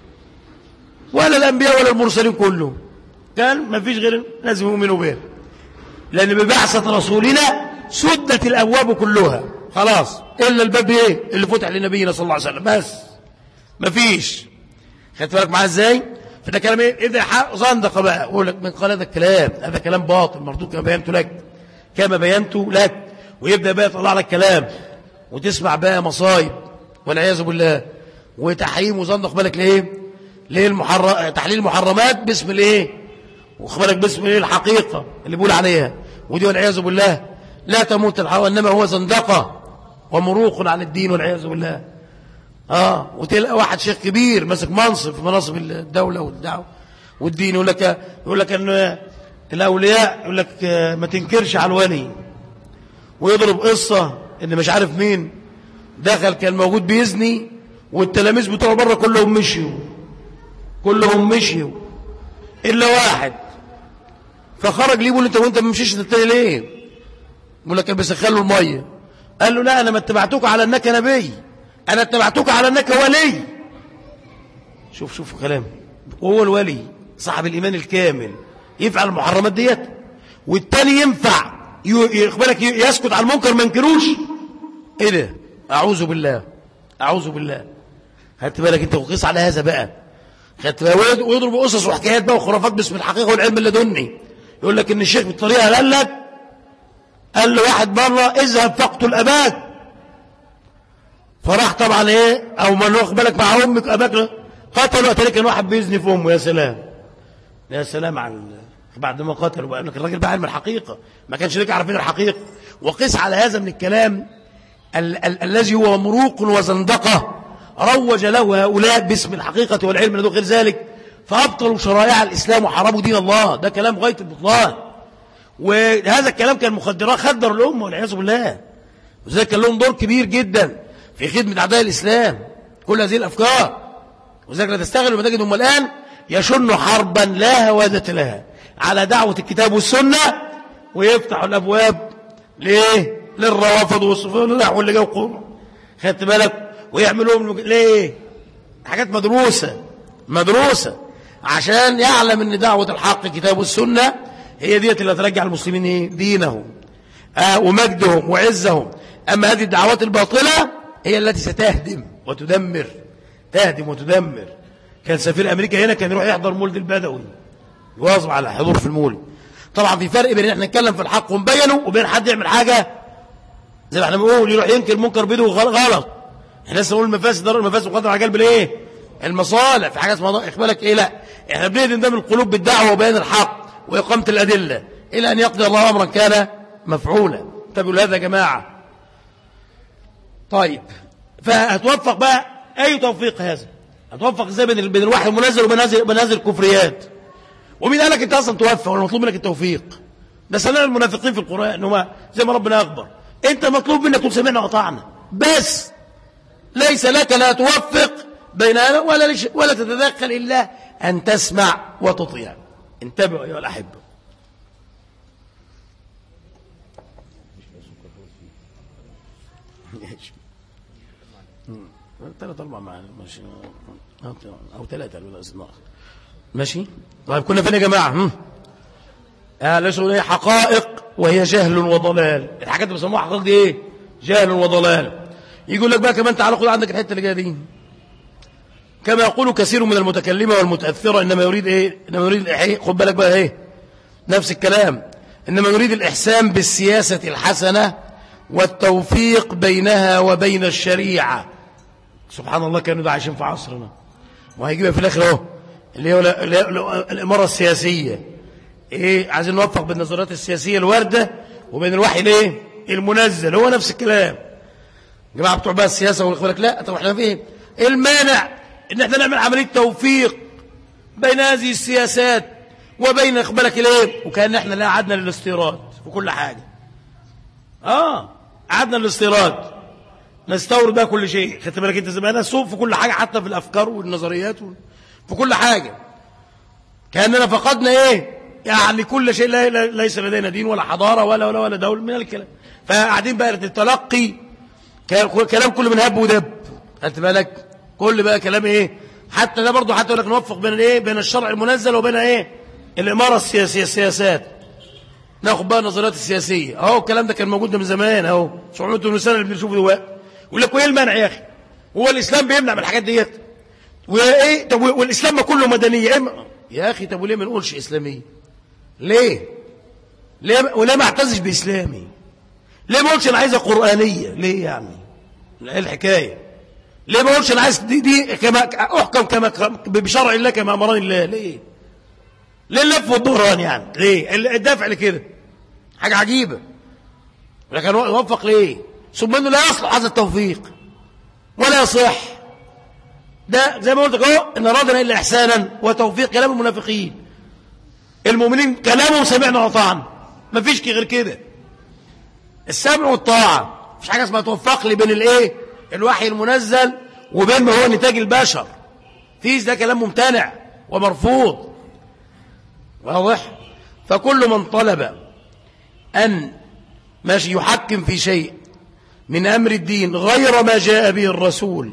ولا الانبياء ولا المرسلين كلهم كان ما فيش غير لازم يؤمنوا به لان ببعثه رسولنا سدت الابواب كلها خلاص الا الباب ايه اللي فتح لنبينا صلى الله عليه وسلم بس ما فيش خدت بالك معاه ازاي فده كلام ايه اذا زندق بقى اقول لك من قال هذا الكلام هذا كلام باطل مردود كما بينته لك كما بينته لك ويبدا بقى يطلع لك كلام وتسمع بقى مصايب والعياذ بالله وتحريم وزندق بالك ليه ليه المحرم تحليل المحرمات باسم الايه واخبرك باسم الايه الحقيقه اللي بيقول عليها ودي والعياذ بالله لا تموت الحوى انما هو زندقه ومروق عن الدين والعياذ بالله اه وتلقى واحد شيخ كبير ماسك منصب في مناصب الدولة والدعوة والدين يقول لك يقول لك ان الاولياء يقول لك ما تنكرش على الولي ويضرب قصة ان مش عارف مين دخل كان موجود بيزني والتلاميذ بتوعه بره كلهم مشيوا كلهم مشيوا الا واحد فخرج ليه بيقول انت وانت ما مشيش التاني ليه بيقول لك بيسخن له الميه قال له لا انا ما اتبعتك على انك نبي أنا اتبعتك على أنك ولي شوف شوف كلام وهو الولي صاحب الإيمان الكامل يفعل المحرمات ديت والتاني ينفع يقبلك يسكت على المنكر ما ينكروش ايه ده اعوذ بالله اعوذ بالله خدت بالك انت وقيس على هذا بقى خدت بالك ويضرب قصص وحكايات بقى وخرافات باسم الحقيقه والعلم اللدني يقول لك ان الشيخ بالطريقه قال لك قال له واحد بره اذهب فاقتل اباك فراح طبعا ايه او من واخد بالك مع امك اباك قتلوا اتاري كان واحد بيزني في امه يا سلام يا سلام على بعد ما قتلوا بقى الراجل بقى علم الحقيقه ما كانش ليك عارفين الحقيقه وقس على هذا من الكلام ال ال الذي هو مروق وزندقه روج له هؤلاء باسم الحقيقه والعلم لدو غير ذلك فابطلوا شرائع الاسلام وحرموا دين الله ده كلام غايه البطلان وهذا الكلام كان مخدرات خدر الامه والعياذ بالله وذلك كان لهم دور كبير جدا في خدمة أعداء الإسلام كل هذه الأفكار وذلك لا تستغل وتجد هم الآن يشن حربا لا هوادة لها على دعوة الكتاب والسنة ويفتحوا الأبواب ليه للروافض والصفات واللي جاوا قوم خدت بالك ويعملوهم ليه حاجات مدروسة مدروسة عشان يعلم ان دعوة الحق الكتاب والسنة هي ديت اللي ترجع المسلمين ايه دينهم آه ومجدهم وعزهم اما هذه الدعوات الباطلة هي التي ستهدم وتدمر تهدم وتدمر كان سفير أمريكا هنا كان يروح يحضر مولد البدوي يواظب على حضور في المولد طبعا في فرق بين احنا نتكلم في الحق ونبينه وبين حد يعمل حاجة زي ما احنا بنقول يروح ينكر منكر بيده غلط احنا لسه نقول المفاسد ضرر المفاسد وقدر على قلب الايه المصالح في حاجه اسمها اخبالك ايه لا احنا بنهدم ده من القلوب بالدعوه وبيان الحق واقامه الادله الى ان يقضي الله امرا كان مفعولا انتبهوا هذا يا جماعه طيب فهتوفق بقى أي توفيق هذا هتوفق ازاي بين بين الوحي المنزل وبنازل بنازل الكفريات ومين قالك انت اصلا توفق ولا مطلوب منك التوفيق ده سنة المنافقين في القرآن ان هم زي ما ربنا اخبر انت مطلوب منك تقول سمعنا وطعنا بس ليس لك لا توفق بين ولا ولا تتدخل الا ان تسمع وتطيع انتبهوا ايها الاحبه ثلاث اربع معاني ماشي او ثلاثه ماشي طيب كنا فين يا جماعه هم آه هي حقائق وهي جهل وضلال الحاجات اللي بيسموها حقائق دي ايه جهل وضلال يقول لك بقى كمان تعالى خد عندك الحته اللي جايه دي كما يقول كثير من المتكلمه والمتاثره انما يريد ايه انما يريد الاحياء خد بالك بقى ايه نفس الكلام إنما يريد الإحسان بالسياسة الحسنة والتوفيق بينها وبين الشريعة سبحان الله كانوا ده عايشين في عصرنا وهيجيبها في الآخر اهو اللي هو الإمارة السياسية إيه عايزين نوفق بين النظريات السياسية الواردة وبين الوحي الايه المنزل هو نفس الكلام جماعة بتوع بقى السياسة ويقول لك لا طب احنا فين ايه المانع ان احنا نعمل عملية توفيق بين هذه السياسات وبين اقبالك الايه وكأن احنا لا عدنا للاستيراد في كل حاجة اه عدنا للاستيراد نستورد بقى كل شيء خدت بالك انت زمان سوق في كل حاجة حتى في الافكار والنظريات في كل حاجة كأننا فقدنا ايه يعني كل شيء ليس لدينا دين ولا حضارة ولا ولا ولا دولة من الكلام فقاعدين بقى التلقي كلام كله من هب ودب خدت بالك كل بقى كلام ايه حتى ده برضه حتى لك نوفق بين الايه بين الشرع المنزل وبين ايه الاماره السياسيه السياسات ناخد بقى النظريات السياسيه اهو الكلام ده كان موجود من زمان اهو 700 سنه اللي بنشوفه دلوقتي يقول لك وايه المانع يا اخي هو الاسلام بيمنع من الحاجات ديت وايه طب والاسلام ما كله مدنيه إيه يا اخي طب وليه ما نقولش اسلاميه ليه ليه وليه ما اعتزش باسلامي ليه ما اقولش انا عايزه قرانيه ليه يعني ايه الحكايه ليه ما اقولش انا عايز دي, دي كما احكم كما بشرع الله كما امرني الله ليه ليه اللف والدوران يعني ليه الدافع لكده حاجه عجيبه لكن يوفق ليه ثم انه لا يصلح هذا التوفيق ولا يصح ده زي ما قلت اهو ان ارادنا الا احسانا وتوفيق كلام المنافقين المؤمنين كلامهم سمعنا وطعنا مفيش غير كده السمع والطاعة مش حاجة اسمها توفق لي بين الايه الوحي المنزل وبين ما هو نتاج البشر فيش ده كلام ممتنع ومرفوض واضح فكل من طلب أن ماشي يحكم في شيء من أمر الدين غير ما جاء به الرسول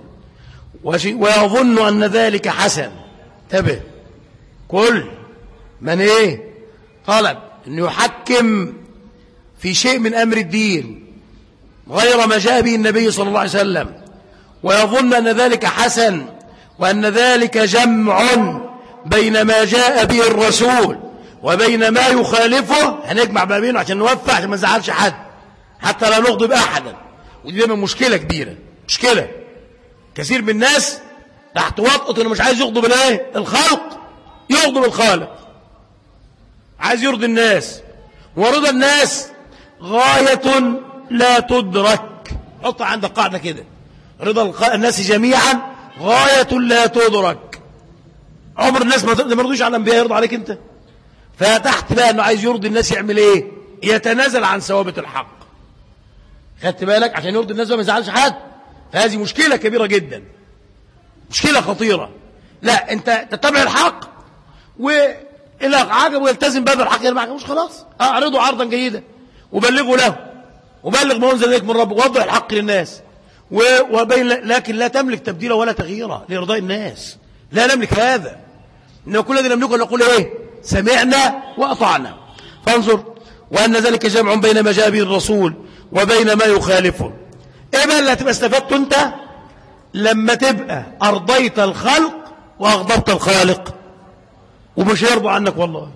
ويظن أن ذلك حسن انتبه كل من ايه طلب انه يحكم في شيء من امر الدين غير ما جاء به النبي صلى الله عليه وسلم ويظن ان ذلك حسن وان ذلك جمع بين ما جاء به الرسول وبين ما يخالفه هنجمع ما بينه عشان نوفق عشان ما نزعلش حد حتى لا نغضب احدا ودي دايما مشكله كبيره مشكله كثير من الناس تحت وطأة انه مش عايز يغضب الايه الخلق يغضب الخالق عايز يرضي الناس ورضا الناس غاية لا تدرك حط عندك قاعدة كده رضا الناس جميعا غاية لا تدرك عمر الناس ما مرضوش على الانبياء يرضى عليك انت فتحت بقى انه عايز يرضي الناس يعمل ايه يتنازل عن ثوابت الحق خدت بالك عشان يرضي الناس ما يزعلش حد فهذه مشكلة كبيرة جدا مشكلة خطيرة لا انت تتبع الحق و إن عجب ويلتزم بهذا الحق اللي ما عجبوش خلاص أعرضه عرضا جيدا وبلغه له وبلغ ما أنزل إليك من ربك ووضح الحق للناس وبين لكن لا تملك تبديلا ولا تغييرا لإرضاء الناس لا نملك هذا إنه كل الذي نملكه نقول إيه سمعنا وأطعنا فانظر وأن ذلك جمع بين ما جاء به الرسول وبين ما يخالفه إيه بقى اللي هتبقى استفدت أنت لما تبقى أرضيت الخلق وأغضبت الخالق ومش هيرضى عنك والله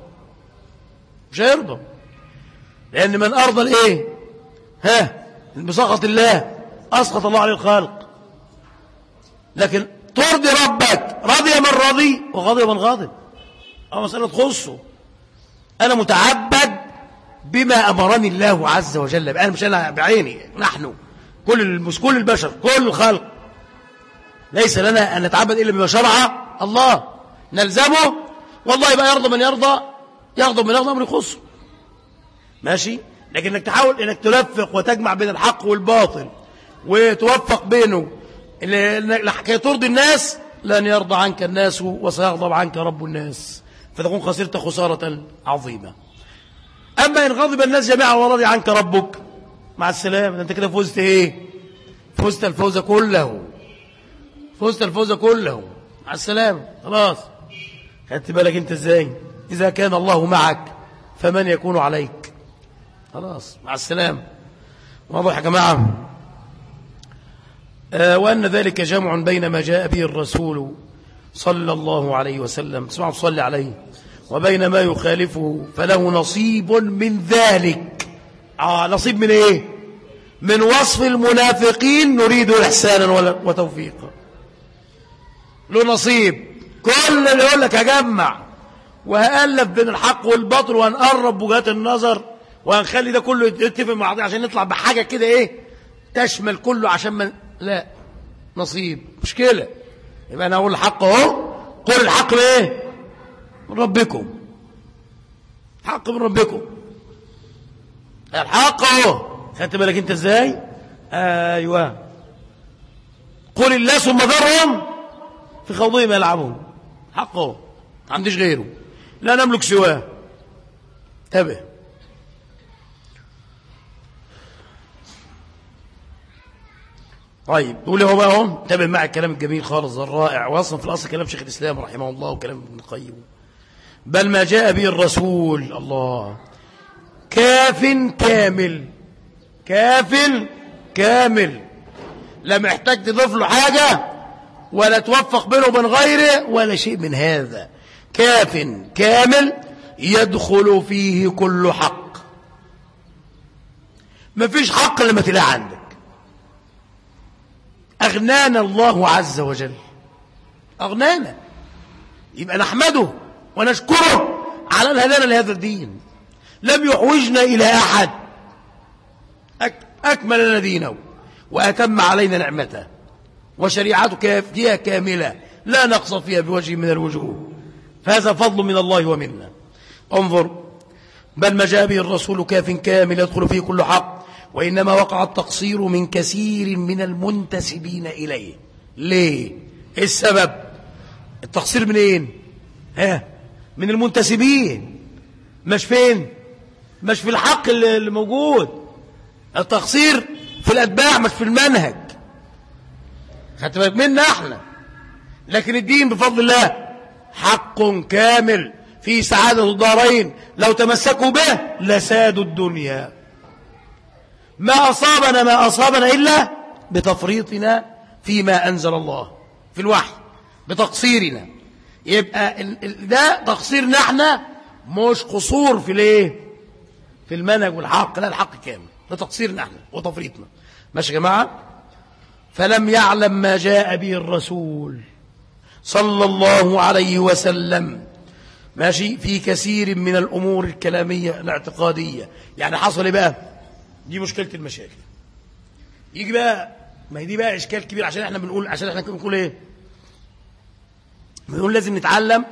مش هيرضى لأن من أرضى الإيه ها بسخط الله أسخط الله عليه الخالق لكن ترضي ربك رضي من رضي وغضب من غضب أو مسألة تخصه أنا متعبد بما أمرني الله عز وجل أنا مش أنا بعيني نحن كل كل البشر كل الخلق ليس لنا أن نتعبد إلا بما شرع الله نلزمه والله يبقى يرضى من يرضى يغضب من يغضب من يخصه ماشي لكن انك تحاول انك تلفق وتجمع بين الحق والباطل وتوفق بينه لكي ترضي الناس لن يرضى عنك الناس وسيغضب عنك رب الناس فتكون خسرت خسارة عظيمة أما إن غضب الناس جميعا ورضي عنك ربك مع السلامة أنت كده فزت إيه فزت الفوز كله فزت الفوز كله مع السلامة خلاص خدت بالك انت ازاي اذا كان الله معك فمن يكون عليك خلاص مع السلامه واضح يا جماعه آه وان ذلك جمع بين ما جاء به الرسول صلى الله عليه وسلم اسمعوا صلي عليه وبين ما يخالفه فله نصيب من ذلك آه نصيب من ايه من وصف المنافقين نريد إحسانا وتوفيقا له نصيب كل اللي يقول لك هجمع وهألف بين الحق والباطل وهنقرب وجهات النظر وهنخلي ده كله يتفق مع بعض عشان نطلع بحاجة كده ايه تشمل كله عشان ما لا نصيب مشكلة يبقى انا اقول الحق اهو قل الحق بايه من ربكم حق من ربكم الحق اهو خدت بالك انت ازاي ايوه قل الله ثم ذرهم في خوضهم يلعبون حقه ما عنديش غيره لا نملك سواه انتبه طيب قول هو بقى هم انتبه مع الكلام الجميل خالص الرائع واصلا في الاصل كلام شيخ الاسلام رحمه الله وكلام ابن القيم بل ما جاء به الرسول الله كاف كامل كافل كامل لا محتاج تضيف له حاجة ولا توفق بينه وبين غيره ولا شيء من هذا كاف كامل يدخل فيه كل حق ما فيش حق لما تلاقي عندك أغنانا الله عز وجل أغنانا يبقى نحمده ونشكره على الهدانا لهذا الدين لم يحوجنا إلى أحد أكمل لنا دينه وأتم علينا نعمته وشريعته فيها كاملة لا نقص فيها بوجه من الوجوه فهذا فضل من الله ومنا انظر بل ما جاء به الرسول كاف كامل يدخل فيه كل حق وإنما وقع التقصير من كثير من المنتسبين إليه ليه إيه السبب التقصير منين ها من المنتسبين مش فين مش في الحق اللي موجود التقصير في الأتباع مش في المنهج خدت بالك منا احنا لكن الدين بفضل الله حق كامل في سعادة الدارين لو تمسكوا به لسادوا الدنيا ما أصابنا ما أصابنا إلا بتفريطنا فيما أنزل الله في الوحي بتقصيرنا يبقى ده تقصيرنا احنا مش قصور في الايه في المنهج والحق لا الحق كامل ده تقصيرنا احنا وتفريطنا ماشي يا جماعة فلم يعلم ما جاء به الرسول صلى الله عليه وسلم ماشي في كثير من الأمور الكلامية الاعتقادية يعني حصل إيه بقى دي مشكلة المشاكل يجي بقى ما هي دي بقى إشكال كبير عشان احنا بنقول عشان احنا بنقول ايه بنقول لازم نتعلم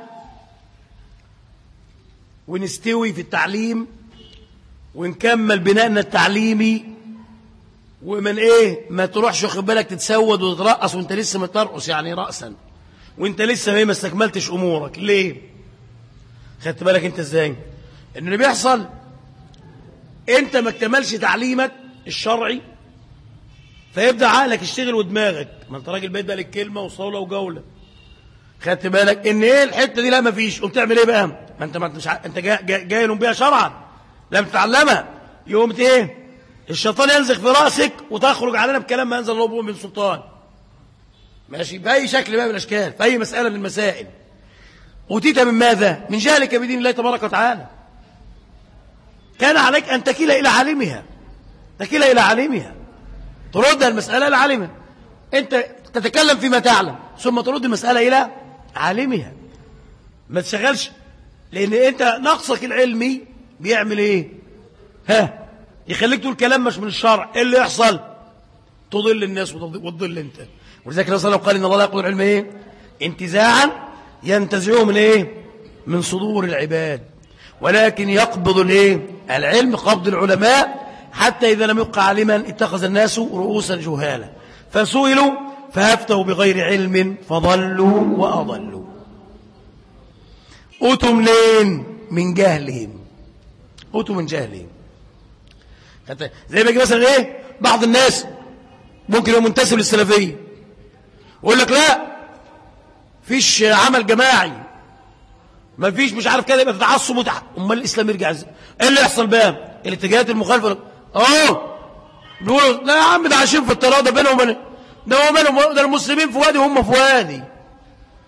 ونستوي في التعليم ونكمل بنائنا التعليمي ومن ايه ما تروحش واخد بالك تتسود وتترقص وانت لسه مترقص يعني رأسا وانت لسه ايه ما استكملتش امورك ليه خدت بالك انت ازاي ان اللي بيحصل انت ما اكتملش تعليمك الشرعي فيبدا عقلك يشتغل ودماغك ما انت راجل بيت بقى لك كلمه وصوله وجوله خدت بالك ان ايه الحته دي لا ما فيش قمت تعمل ايه بقى ما انت ما انت انت جاي, جاي, جاي بيها شرعا لم تتعلمها يوم ايه الشيطان ينزغ في راسك وتخرج علينا بكلام ما ينزل الله من سلطان ماشي بأي شكل بقى من الأشكال في أي مسألة من المسائل أوتيت من ماذا من جهلك بدين الله تبارك وتعالى كان عليك أن تكيل إلى عالمها تكيل إلى عالمها ترد المسألة إلى عالمها أنت تتكلم فيما تعلم ثم ترد المسألة إلى عالمها ما تشغلش لأن أنت نقصك العلمي بيعمل ايه ها يخليك تقول كلام مش من الشرع ايه اللي يحصل تضل الناس وتضل انت ولذلك النبي صلى الله عليه وسلم قال ان الله لا يقبل العلم ايه انتزاعا ينتزعه من ايه من صدور العباد ولكن يقبض الايه العلم قبض العلماء حتى إذا لم يبقى عالما اتخذ الناس رؤوسا جهالا فسئلوا فافتوا بغير علم فضلوا وأضلوا أوتوا منين من جهلهم أوتوا من جهلهم زي ما يجي مثلا ايه بعض الناس ممكن يبقى منتسب للسلفيه ويقول لك لا فيش عمل جماعي ما فيش مش عارف كده يبقى في تعصب وتع... امال الاسلام يرجع ازاي ايه اللي يحصل بقى الاتجاهات المخالفه اه بيقولوا لا يا عم ده عايشين في التراضى بينهم وبين ده هو بينهم ده المسلمين في وادي وهم في وادي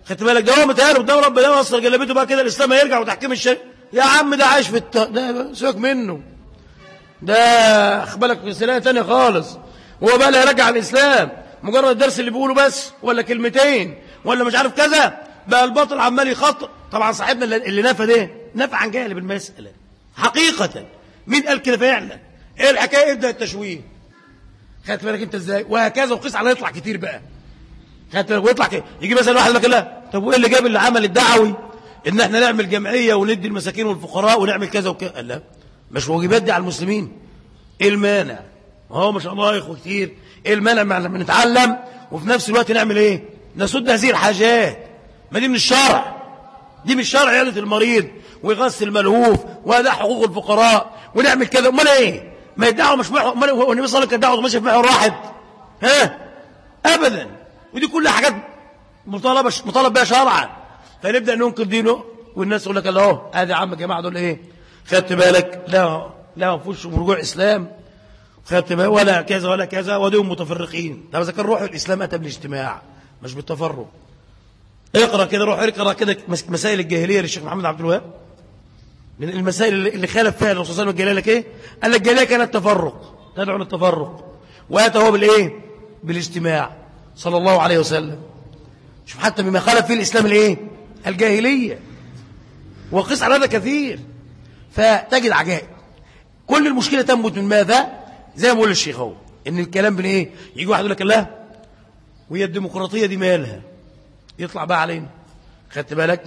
خدت بالك ده هو متهيأله قدام ربنا وصل جلبته بقى كده الاسلام هيرجع وتحكيم الشرك يا عم ده عايش في الت... ده سيبك منه ده اخبالك في سنه ثانيه خالص هو بقى اللي هيرجع الاسلام مجرد الدرس اللي بيقوله بس ولا كلمتين ولا مش عارف كذا بقى الباطل عمال يخطئ طبعا صاحبنا اللي- اللي نفى ده نفى عن جهل بالمساله حقيقه مين قال كده فعلا ايه الحكايه ابدا التشويه خدت بالك انت ازاي وهكذا وقيس على يطلع كتير بقى خدت بالك ويطلع كده يجي مثلا واحد يقول لك لا طب وايه اللي جاب اللي عمل الدعوي ان احنا نعمل جمعيه وندي المساكين والفقراء ونعمل كذا وكذا قال لا مش واجبات دي على المسلمين ايه المانع ما هو ما شاء الله يا اخوه كتير ايه المانع ما لما نتعلم وفي نفس الوقت نعمل ايه نسد هذه الحاجات ما دي من الشرع دي من الشرع عيادة المريض ويغسل الملهوف واداء حقوق الفقراء ونعمل كذا امال ايه ما يدعوا مش محور امال هو النبي صلى الله عليه وسلم كان دعوه ماشي في محور واحد ها ابدا ودي كلها حاجات مطالبه مطالب بها شرعا فنبدا ننكر دينه والناس تقول لك الله اهو ادي يا عم الجماعه دول ايه خدت بالك لا لا ما فيهوش رجوع اسلام خدت بالك ولا كذا ولا كذا ودول متفرقين طب اذا كان روح الاسلام اتى بالاجتماع مش بالتفرق اقرا كده روح اقرا كده مس- مسائل الجاهليه للشيخ محمد عبد الوهاب من المسائل اللي اللي خالف فيها الرسول صلى الله عليه وسلم الجاهليه لك ايه قال لك الجاهليه كانت تفرق تدعو للتفرق واتى هو بالايه بالاجتماع صلى الله عليه وسلم شوف حتى بما خالف فيه الاسلام الايه الجاهليه وقس على هذا كثير فتجد عجائب كل المشكله تنبت من ماذا زي ما بقول الشيخ اهو ان الكلام بين ايه يجي واحد يقول لك لا وهي الديمقراطيه دي مالها يطلع بقى علينا خدت بالك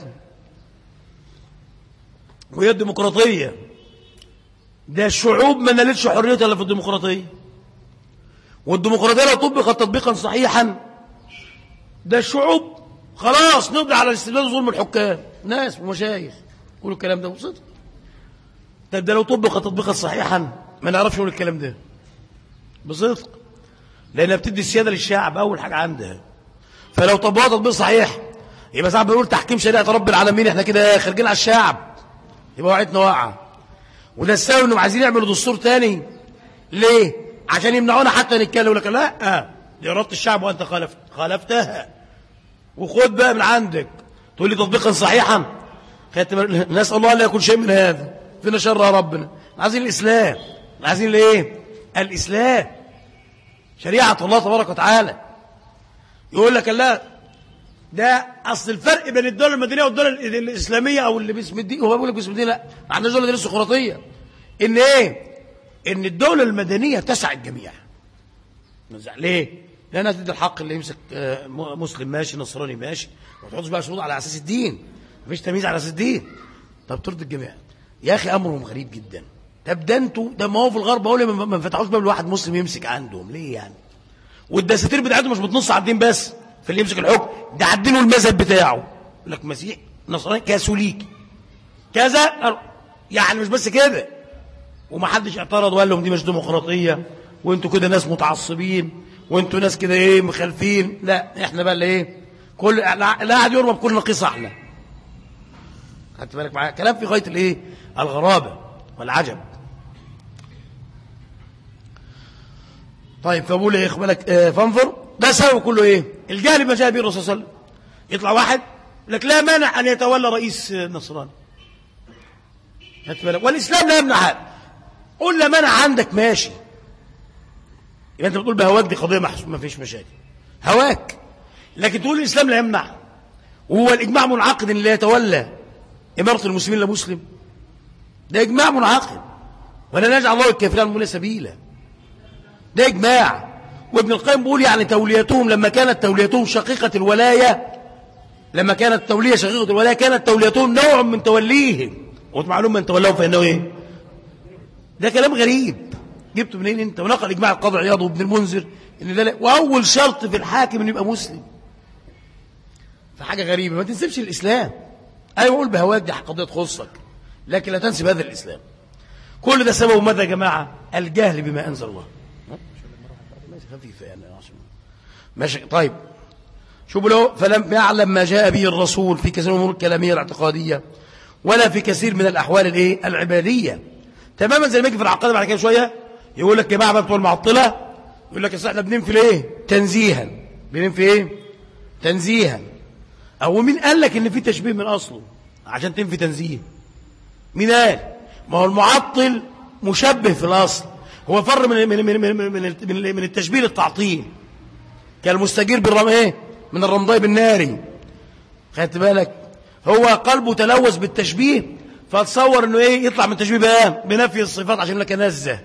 وهي الديمقراطية ده الشعوب ما نالتش حريتها الا في الديمقراطية والديمقراطية لو طبقت تطبيقا صحيحا ده الشعوب خلاص نقضي على الاستبداد وظلم الحكام ناس ومشايخ يقولوا الكلام ده وصدق طب ده لو طبق تطبيقا صحيحا ما نعرفش نقول الكلام ده بصدق لانها بتدي السياده للشعب اول حاجه عندها فلو طبقها تطبيق صحيح يبقى ساعات بنقول تحكيم شريعه رب العالمين احنا كده خارجين على الشعب يبقى وقعتنا واقعه وده السبب انهم عايزين يعملوا دستور تاني ليه عشان يمنعونا حتى نتكلم يقول لك لا دي اراده الشعب وانت خالفت خالفتها وخد بقى من عندك تقول لي تطبيقا صحيحا خدت بالك؟ نسال الله ان لا يكون شيء من هذا فينا شر يا ربنا عايزين الاسلام عايزين الايه الاسلام شريعه الله تبارك وتعالى يقول لك لا ده اصل الفرق بين الدوله المدنيه والدوله ال- الاسلاميه او اللي باسم الدين هو بيقول لك باسم الدين لا ما عندناش دوله ارستقراطيه ان ايه ان الدوله المدنيه تسع الجميع نزع ليه لانها تدي الحق اللي يمسك آه، م- مسلم ماشي نصراني ماشي ما تحطش بقى شروط على اساس الدين مفيش تمييز على اساس الدين طب ترضي الجميع يا اخي امرهم غريب جدا طب ده انتوا ده ما هو في الغرب هو ما ما فتحوش باب لواحد مسلم يمسك عندهم ليه يعني والدساتير بتاعتهم مش بتنص على الدين بس في اللي يمسك الحكم ده على الدين والمذهب بتاعه يقول لك مسيح نصراني كاثوليكي كذا يعني مش بس كده ومحدش اعترض وقال لهم دي مش ديمقراطيه وانتوا كده ناس متعصبين وانتوا ناس كده ايه مخالفين لا احنا بقى اللي ايه كل لا لا قاعد يرمى بكل نقيصه احنا خدت بالك معايا كلام في غايه الايه الغرابه والعجب طيب فبقول ايه بالك آه فانظر ده سبب كله ايه الجهل ما جاء به الرسول صلى الله عليه وسلم يطلع واحد يقول لك لا مانع ان يتولى رئيس آه، نصراني خدت بالك والاسلام لا يمنع هذا قول لا مانع عندك ماشي يبقى انت بتقول بهواك دي قضيه محسوب ما فيش مشاكل هواك لكن تقول الاسلام لا يمنع وهو الاجماع منعقد ان لا يتولى اماره المسلمين لا مسلم ده اجماع منعقد ولا نجعل الله الكافرين المؤمنين سبيلا ده إجماع وابن القيم بيقول يعني توليتهم لما كانت توليتهم شقيقة الولاية لما كانت التولية شقيقة الولاية كانت توليتهم نوع من توليهم ومعلوم من تولهم فإنه إيه ده كلام غريب جبته منين انت ونقل إجماع القاضي عياض وابن المنذر إن ده لا وأول شرط في الحاكم إنه يبقى مسلم فحاجة غريبة ما تنسبش الإسلام أيوة قول بهواك دي قضية تخصك لكن لا تنسب هذا الإسلام كل ده سببه ماذا يا جماعة الجهل بما أنزل الله ماشي خفيفة يعني عشان ماشي طيب شوفوا له فلم يعلم ما جاء به الرسول في كثير من الامور الكلاميه الاعتقاديه ولا في كثير من الاحوال الايه العباديه تماما زي ما يجي في العقيده بعد كده شويه يقول لك يا جماعه بقى بتوع المعطله يقول لك اصل احنا بننفي ايه تنزيها بننفي ايه تنزيها او مين قال لك ان في تشبيه من اصله عشان تنفي تنزيه مين قال ما هو المعطل مشبه في الاصل هو فر من من من من من, من, من التشبيه للتعطيل كالمستجير بالرم ايه من الرمضاء بالناري خدت بالك هو قلبه تلوث بالتشبيه فتصور انه ايه يطلع من تشبيه بقى بنفي الصفات عشان لك نزه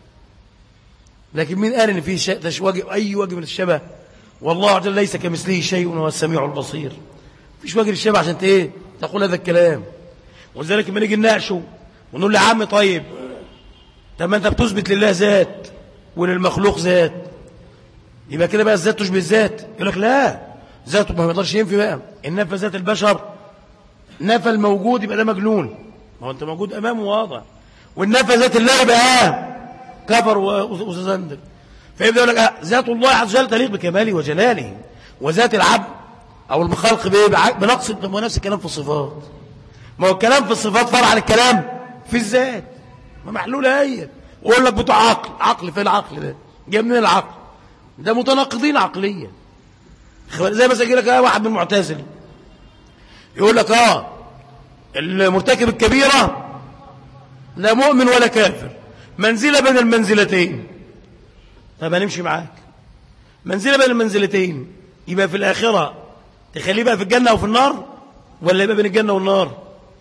لكن مين قال ان في شيء وجه اي وجه من الشبه والله عز وجل ليس كمثله شيء وهو السميع البصير فيش وجه الشبه عشان ايه تقول هذا الكلام ولذلك لما نيجي نناقشه ونقول له يا عم طيب طب ما انت بتثبت لله ذات وللمخلوق ذات يبقى كده بقى الذات تشبه الذات يقول لك لا ذاته ما يقدرش ينفي بقى ان نفى ذات البشر نفى الموجود يبقى ده مجنون ما هو انت موجود امامه واضح والنفى ذات الله يبقى كفر وزندر فيبدأ يقول لك آه ذات الله عز وجل تليق بكماله وجلاله وذات العبد أو المخلق بنقص ونفس الكلام في الصفات ما هو الكلام في الصفات فرع عن الكلام في الذات ما محلولة هي ويقول لك بتوع عقل عقل في العقل ده جاي منين العقل ده متناقضين عقليا زي ما سجل لك آه واحد من المعتزل يقول لك اه المرتكب الكبيرة لا مؤمن ولا كافر منزلة بين المنزلتين طب هنمشي معاك منزلة بين المنزلتين يبقى في الآخرة تخليه بقى في الجنة أو في النار ولا يبقى بين الجنة والنار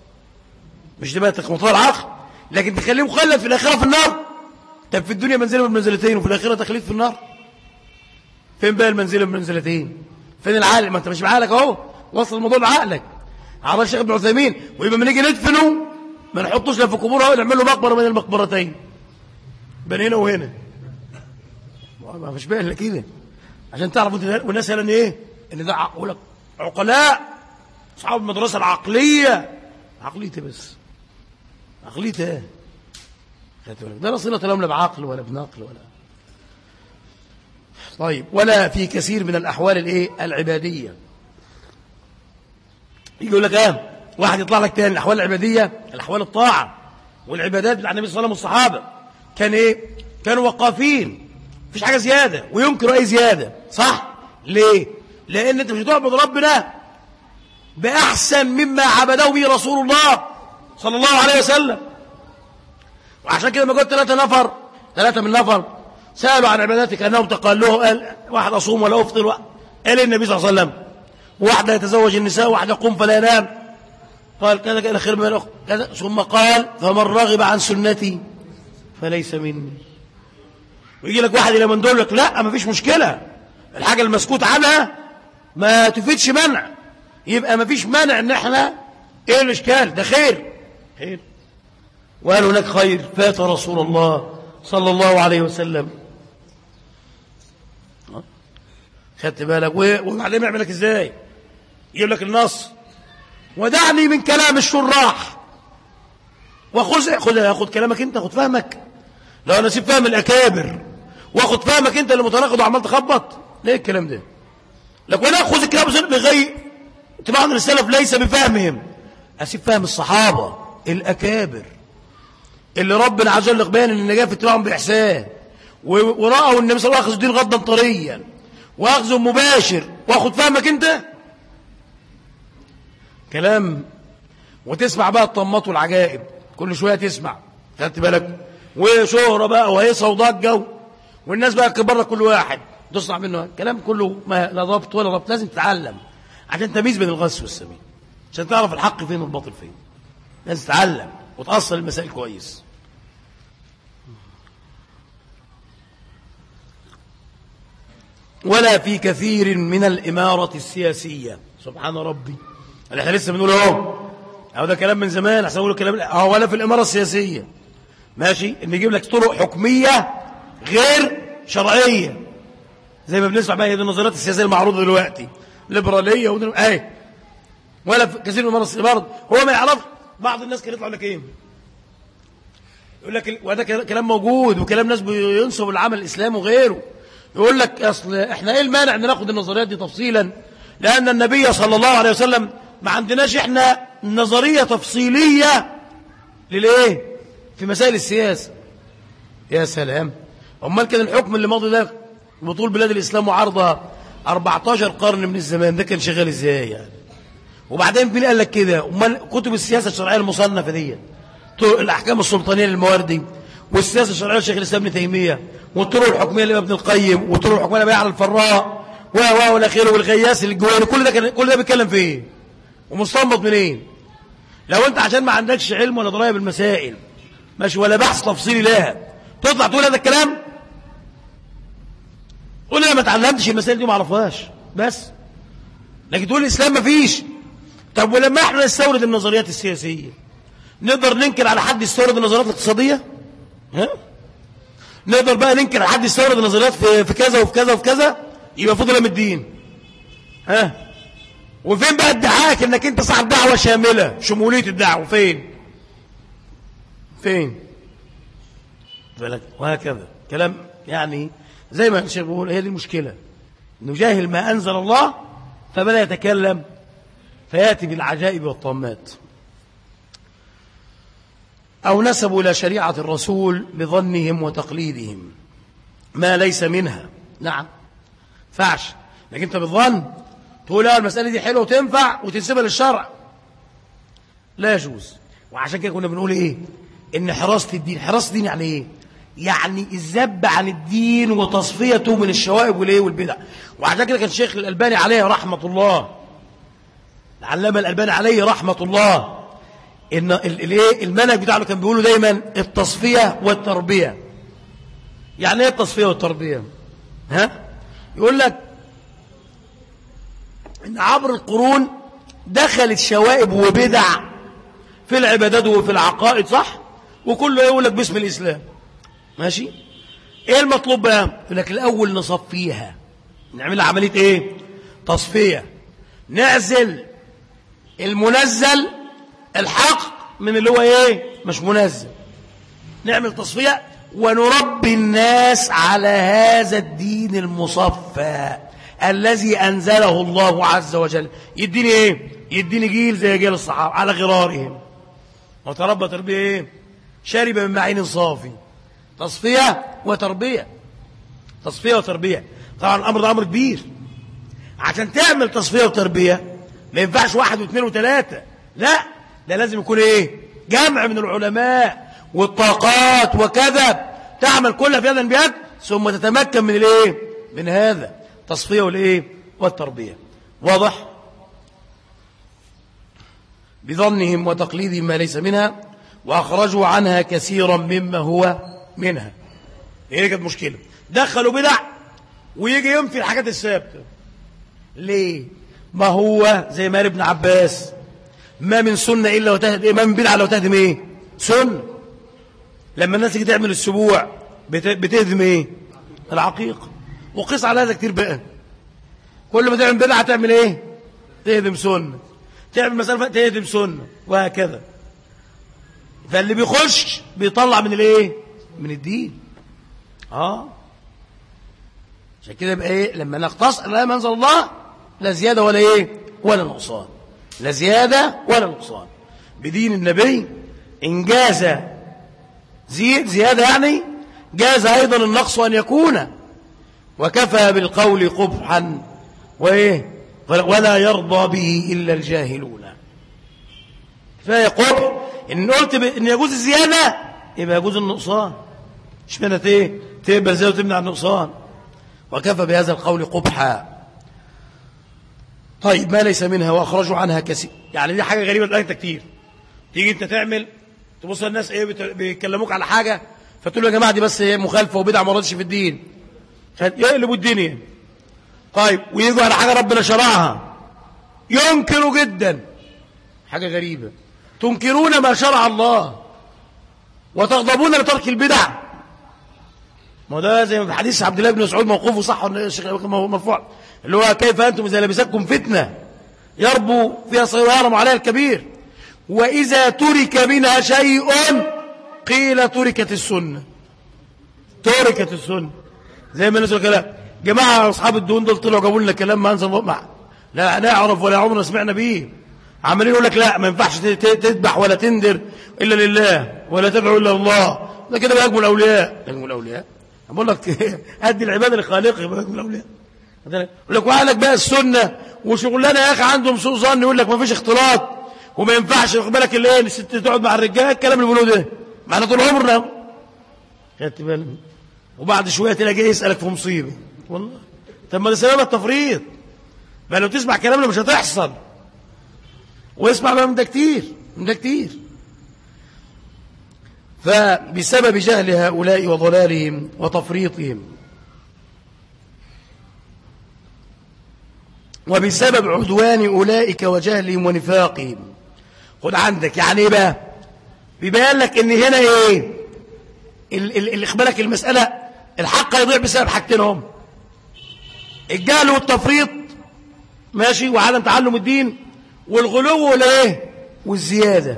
مش تبقى تخمطها العقل لكن تخليه مخلد في الآخرة في النار طب في الدنيا منزلة بين المنزلتين وفي الآخرة تخليد في النار فين بقى المنزلة بين المنزلتين فين العقل ما انت مش بعقلك اهو وصل الموضوع بعقلك عرف الشيخ ابن عثيمين ويبقى ما نيجي ندفنه ما نحطوش لا في قبورها ولا نعمل له مقبره بين المقبرتين بين هنا وهنا ما مش باين لك كده عشان تعرفوا والناس قال ان ايه ان ده اقول لك عقلاء اصحاب المدرسه العقليه عقليتي بس عقليتي ايه ده لا صله لهم لا بعقل ولا بنقل ولا طيب ولا في كثير من الاحوال الايه العباديه يقول لك ايه واحد يطلع لك تاني الاحوال العباديه الاحوال الطاعه والعبادات بتاع النبي صلى الله عليه وسلم والصحابه كان ايه كانوا وقافين مفيش حاجه زياده وينكروا اي زياده صح ليه لان انت مش هتعبد ربنا باحسن مما عبده به رسول الله صلى الله عليه وسلم وعشان كده ما قلت ثلاثه نفر ثلاثه من نفر سالوا عن عباداتك انهم تقالوه قال واحد اصوم ولا افطر قال النبي صلى الله عليه وسلم واحدة يتزوج النساء واحدة يقوم فلا ينام قال كذا كذا خير من الأخت كذا ثم قال فمن رغب عن سنتي فليس مني ويجي لك واحد إلى من دول لك لا ما فيش مشكلة الحاجة المسكوت عنها ما تفيدش منع يبقى ما فيش منع ان احنا ايه الاشكال ده خير خير وقال هناك خير فات رسول الله صلى الله عليه وسلم خدت بالك وبعدين يعمل لك ازاي يجيب لك النص ودعني من كلام الشراح وخذ خذ ياخذ كلامك انت خذ فهمك لو انا اسيب فهم الاكابر واخذ فهمك انت اللي متناقض وعمال تخبط ليه الكلام ده لك وانا اخذ الكلام بغير اتباعا للسلف ليس بفهمهم اسيب فهم الصحابه الاكابر اللي ربنا عز وجل بيان ان النجاه في اتباعهم باحسان وراوا النبي صلى الله عليه وسلم الدين غضا طريا واخذ مباشر واخذ فهمك انت كلام وتسمع بقى الطمات والعجائب كل شوية تسمع خدت بالك وشهرة بقى وهيصة وضجة والناس بقى كبرة كل واحد تصنع منه كلام كله ما لا ضبط ولا ضبط لازم تتعلم عشان تميز بين الغث والسمين عشان تعرف الحق فين والباطل فين لازم تتعلم وتأصل المسائل كويس ولا في كثير من الإمارة السياسية سبحان ربي اللي احنا لسه بنقول اهو اهو ده كلام من زمان احسن اقول كلام اهو ولا في الإمارة السياسية ماشي ان يجيب لك طرق حكمية غير شرعية زي ما بنسمع بقى هي دي النظريات السياسية المعروضة دلوقتي ليبرالية ودل... ايه ولا في كثير من الإمارة السياسية برضه هو ما يعرف بعض الناس كان يطلع لك ايه يقول لك وده كلام موجود وكلام ناس بينصب العمل الإسلامي وغيره يقول لك أصل إحنا إيه المانع أن ناخد النظريات دي تفصيلا لأن النبي صلى الله عليه وسلم ما عندناش إحنا نظرية تفصيلية للإيه في مسائل السياسة يا سلام أمال كان الحكم اللي ماضي ده بطول بلاد الإسلام وعرضها 14 قرن من الزمان ده كان شغال إزاي يعني وبعدين مين قال لك كده امال كتب السياسه الشرعيه المصنفه دي الاحكام السلطانيه للمواردي والسياسه الشرعيه للشيخ الاسلام ابن تيميه والطرق الحكميه لابن القيم والطرق الحكميه لابي على الفراء و و والى اخره والغياس الجواني كل ده كان كل ده بيتكلم في ايه ومستنبط منين إيه؟ لو انت عشان ما عندكش علم ولا درايه بالمسائل ماشي ولا بحث تفصيلي لها تطلع تقول هذا الكلام قول انا ما اتعلمتش المسائل دي ما اعرفهاش بس لكن تقول الاسلام ما فيش طب ولما احنا نستورد النظريات السياسيه نقدر ننكر على حد يستورد النظريات الاقتصاديه ها نقدر بقى ننكر على حد يستورد النظريات في, في كذا وفي كذا وفي كذا يبقى فضل من الدين ها وفين بقى ادعاك انك انت صاحب دعوه شامله شموليه الدعوه فين فين وهكذا كلام يعني زي ما الشيخ بيقول هي دي المشكله انه جاهل ما انزل الله فبدا يتكلم فياتي بالعجائب والطامات أو نسبوا إلى شريعة الرسول بظنهم وتقليدهم ما ليس منها نعم فعش لكن أنت بالظن تقول لا المسألة دي حلوة وتنفع وتنسبها للشرع لا يجوز وعشان كده كنا بنقول إيه إن حراسة الدين حراسة الدين يعني إيه يعني الذب عن الدين وتصفيته من الشوائب والإيه والبدع وعشان كده كان الشيخ الألباني عليه رحمة الله العلامة الألباني عليه رحمة الله ان الايه المنهج بتاعه كان بيقولوا دايما التصفيه والتربيه يعني ايه التصفيه والتربيه ها يقول لك ان عبر القرون دخلت شوائب وبدع في العبادات وفي العقائد صح وكله يقول لك باسم الاسلام ماشي ايه المطلوب بقى يقول لك الاول نصفيها نعمل عمليه ايه تصفيه نعزل المنزل الحق من اللي هو ايه مش منزل نعمل تصفية ونربي الناس على هذا الدين المصفى الذي أنزله الله عز وجل يديني ايه يديني جيل زي جيل الصحابة على غرارهم وتربى تربية ايه شارب من معين صافي تصفية وتربية تصفية وتربية طبعا الأمر ده أمر كبير عشان تعمل تصفية وتربية ما ينفعش واحد واثنين وثلاثة لا ده لازم يكون ايه جمع من العلماء والطاقات وكذا تعمل كلها في يدا بيد ثم تتمكن من الايه من هذا تصفيه والايه والتربيه واضح بظنهم وتقليدهم ما ليس منها واخرجوا عنها كثيرا مما هو منها هي كانت مشكله دخلوا بدع ويجي ينفي الحاجات الثابته ليه ما هو زي ما قال ابن عباس ما من سنة إلا وتهدم إيه ما من بدعة لو تهدم إيه سنة لما الناس تيجي تعمل السبوع بتهدم إيه العقيقة وقص على هذا كتير بقى كل ما تعمل بدعة تعمل إيه تهدم سنة تعمل مسألة تهدم سنة وهكذا فاللي بيخش بيطلع من الايه من الدين اه عشان كده يبقى ايه لما نقتص لا منزل الله لا زياده ولا ايه ولا نقصان لا زيادة ولا نقصان بدين النبي إن جاز زيد زيادة يعني جاز أيضا النقص أن يكون وكفى بالقول قبحا وإيه ولا يرضى به إلا الجاهلون كفاية قبح إن قلت إن يجوز الزيادة يبقى يجوز النقصان مش معنى ايه تقبل زي وتمنع النقصان وكفى بهذا القول قبحا طيب ما ليس منها واخرجوا عنها كثير يعني دي حاجه غريبه انت كتير تيجي انت تعمل تبص الناس ايه بيكلموك على حاجه فتقول له يا جماعه دي بس هي مخالفه وبدعه ما رضش في الدين يقلبوا الدنيا طيب ويجوا على حاجه ربنا شرعها ينكروا جدا حاجه غريبه تنكرون ما شرع الله وتغضبون لترك البدع ما ده زي ما في حديث عبد الله بن مسعود موقوفه صح مرفوع اللي هو كيف أنتم إذا لبستكم فتنة يربو فيها صغير ويعرم عليها الكبير وإذا ترك منها شيء قيل تركت السنة تركت السنة زي ما نسوا كلام جماعة أصحاب الدون دول طلعوا جابوا لنا كلام ما أنزل مع لا نعرف ولا عمرنا سمعنا به عمالين يقول لك لا ما ينفعش تذبح ولا تندر إلا لله ولا تدعو إلا الله ده كده بيهاجموا الأولياء بيهاجموا الأولياء بقول لك أدي العبادة لخالقه بيهاجموا الأولياء يقول لك وقالك بقى السنة وشغلانة يا أخي عندهم سوء ظن يقول لك ما فيش اختلاط وما ينفعش ياخد بالك الايه الست تقعد مع الرجال الكلام اللي بيقولوه ده معنا طول عمرنا خدت بالك وبعد شوية تلاقي يسألك في مصيبة والله طب ما ده سبب التفريط بقى لو تسمع كلامنا مش هتحصل واسمع بقى من ده كتير من ده كتير فبسبب جهل هؤلاء وضلالهم وتفريطهم وبسبب عدوان أولئك وجهلهم ونفاقهم خد عندك يعني ايه بقى بيبان لك ان هنا ايه اللي اخبالك المسألة الحق يضيع بسبب حاجتين هم الجهل والتفريط ماشي وعدم تعلم الدين والغلو والايه والزيادة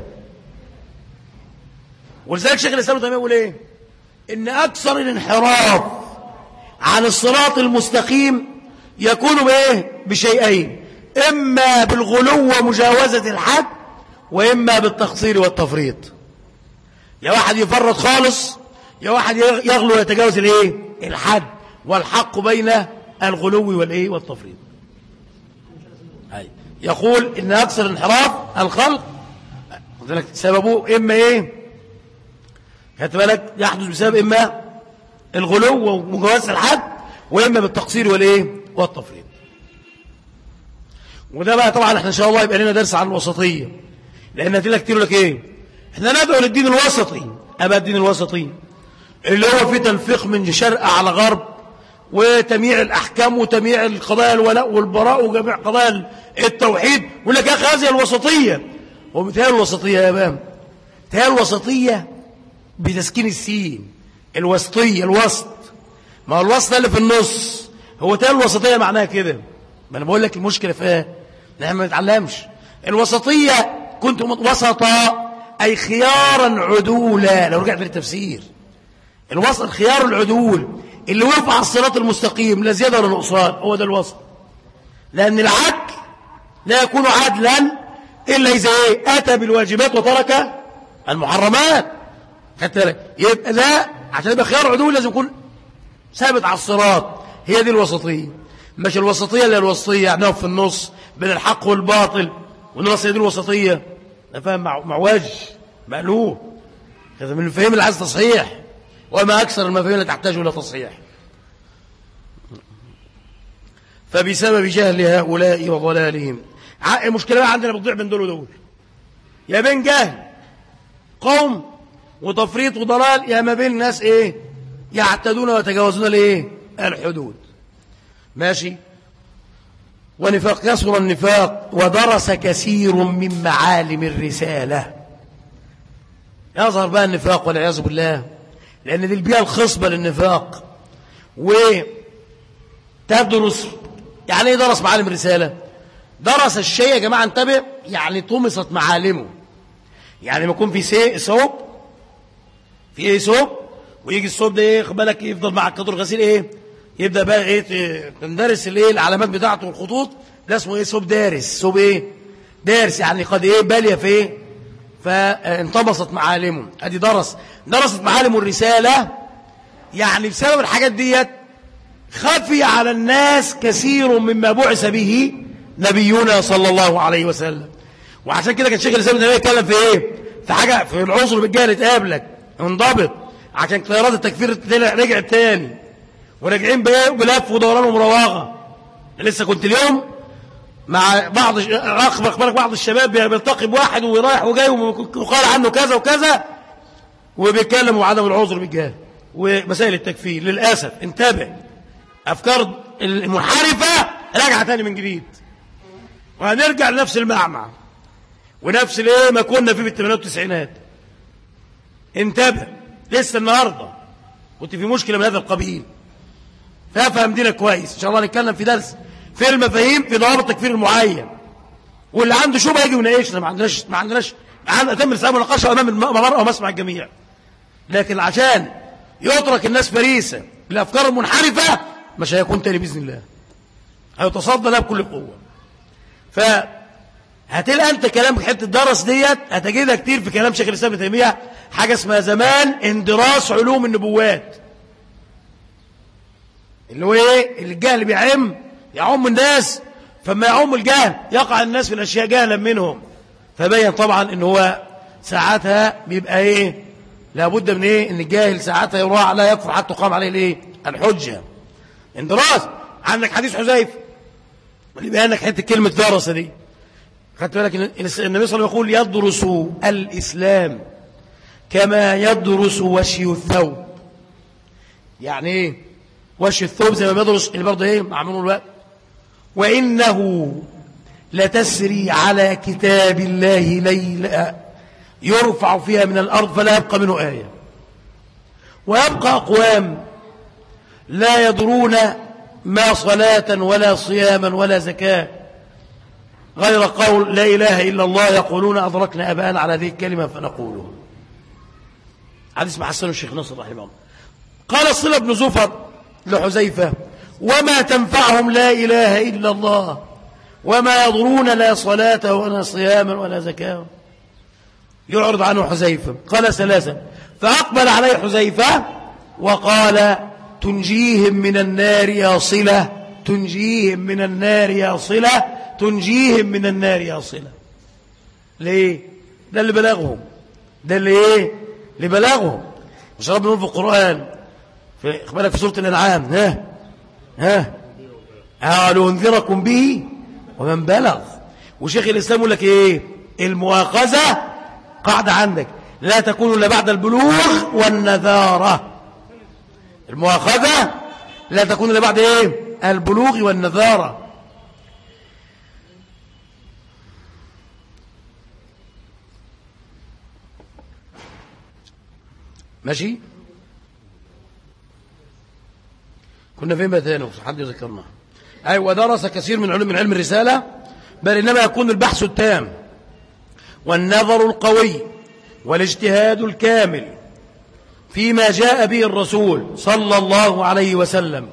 ولذلك شيخ الإسلام تيمية يقول ايه ان اكثر الانحراف عن الصراط المستقيم يكون بايه بشيئين اما بالغلو ومجاوزة الحد واما بالتقصير والتفريط يا واحد يفرط خالص يا واحد يغلو ويتجاوز الايه الحد والحق بين الغلو والايه والتفريط يقول ان اكثر انحراف الخلق سببه اما ايه خدت بالك يحدث بسبب اما الغلو ومجاوزة الحد واما بالتقصير والايه والتفريط وده بقى طبعا احنا ان شاء الله يبقى لنا درس عن الوسطيه لان هتلاقي كتير لك ايه احنا ندعو للدين الوسطي ابا الدين الوسطي اللي هو فيه تنفيق من شرق على غرب وتمييع الاحكام وتمييع القضايا الولاء والبراء وجميع قضايا التوحيد يقول لك يا اخي هذه الوسطيه هو مثال الوسطيه يا بام مثال الوسطيه بتسكين السين الوسطيه الوسط ما هو الوسط اللي في النص هو تال الوسطيه معناها كده ما انا بقول لك المشكله في ايه احنا ما نتعلمش الوسطيه كنت وسطا اي خيارا عدولا لو رجعت للتفسير الوسط خيار العدول اللي وقف على الصراط المستقيم لا زياده ولا نقصان هو ده الوسط لان العدل لا يكون عدلا الا اذا ايه اتى بالواجبات وترك المحرمات حتى يبقى لا عشان يبقى خيار عدول لازم يكون ثابت على الصراط هي دي الوسطيه مش الوسطيه اللي الوسطيه يعني في النص بين الحق والباطل والنص هي دي الوسطيه ده فاهم معوج مقلوب هذا من الفهم اللي عايز تصحيح وما أكثر المفاهيم التي تحتاج إلى تصحيح فبسبب جهل هؤلاء وضلالهم المشكلة عندنا بتضيع بين دول ودول يا بين جهل قوم وتفريط وضلال يا ما بين ناس ايه يعتدون ويتجاوزون الايه الحدود ماشي ونفاق يصل النفاق ودرس كثير من معالم الرسالة يظهر بقى النفاق والعياذ بالله لأن دي البيئة الخصبة للنفاق وتدرس يعني ايه درس معالم الرسالة درس الشيء يا جماعة انتبه يعني طمست معالمه يعني ما يكون في سي ثوب في ايه ثوب ويجي الثوب ده ايه بالك يفضل مع الكتر الغسيل ايه يبدا بقى ايه تندرس الايه العلامات بتاعته والخطوط ده اسمه ايه ثوب دارس ثوب ايه دارس يعني قد ايه باليه في ايه فانطمست معالمه ادي درس درست معالم الرسالة يعني بسبب الحاجات ديت خفي على الناس كثير مما بعث به نبينا صلى الله عليه وسلم وعشان كده كان شيخ الاسلام ابن يتكلم في ايه في حاجه في العنصر بالجهل تقابلك انضبط عشان قيارات التكفير رجعت تاني وراجعين بلف ودوران ومراوغه لسه كنت اليوم مع بعض اخبر بعض الشباب بيلتقي بواحد ورايح وجاي وقال عنه كذا وكذا وبيتكلموا عدم العذر بالجهل ومسائل التكفير للأسف انتبه أفكار المنحرفة راجعة تاني من جديد وهنرجع لنفس المعمع ونفس الايه ما كنا فيه في الثمانينات والتسعينات انتبه لسه النهارده كنت في مشكله من هذا القبيل فافهم دينك كويس ان شاء الله نتكلم في درس في المفاهيم في ضوابط التكفير المعين واللي عنده شبهه يجي ويناقشنا ما عندناش ما عندناش اتم الاسلام ونقاشها امام المرأة ومسمع الجميع لكن عشان يترك الناس فريسة بالأفكار المنحرفة مش هيكون تاني بإذن الله هيتصدى لها بكل قوة فهتلقى أنت كلام حتة الدرس ديت هتجدها كتير في كلام شيخ الإسلام ابن تيمية حاجة اسمها زمان اندراس علوم النبوات اللي هو ايه الجهل بيعم يعم الناس فما يعم الجهل يقع الناس في الأشياء جهلا منهم فبين طبعا ان هو ساعتها بيبقى ايه لابد من ايه ان الجاهل ساعتها يراع لا يكفر حتى تقام عليه الايه الحجة اندراس عندك حديث حذيفه اللي بيانك حته كلمة درس دي خدت بالك النبي صلى الله عليه وسلم يقول يدرس الإسلام كما يدرس وشي الثوب يعني ايه وشي الثوب زي ما بيدرس اللي برضه ايه معمول الوقت وإنه لتسري على كتاب الله ليلا يرفع فيها من الأرض فلا يبقى منه آية ويبقى أقوام لا يدرون ما صلاة ولا صياما ولا زكاة غير قول لا إله إلا الله يقولون أدركنا أباءنا على هذه الكلمة فنقوله حديث حسن الشيخ نصر رحمه الله قال الصلة بن زفر لحزيفة وما تنفعهم لا إله إلا الله وما يضرون لا صلاة ولا صياما ولا زكاة يعرض عنه حزيفة قال ثلاثة فأقبل عليه حزيفة وقال تنجيهم من النار يا صلة تنجيهم من النار يا صلة تنجيهم من النار يا صلة ليه ده اللي بلغهم ده اللي ايه اللي بلغهم مش رب نقول في القرآن في اخبارك في سورة الانعام ها ها قالوا انذركم به ومن بلغ وشيخ الإسلام يقول لك إيه المؤاخذة قاعدة عندك لا تكون إلا بعد البلوغ والنذارة المؤاخذة لا تكون إلا بعد إيه البلوغ والنذارة ماشي كنا فين بقى تاني حد يذكرنا أي ودرس كثير من علم من علم الرسالة بل إنما يكون البحث التام والنظر القوي والاجتهاد الكامل فيما جاء به الرسول صلى الله عليه وسلم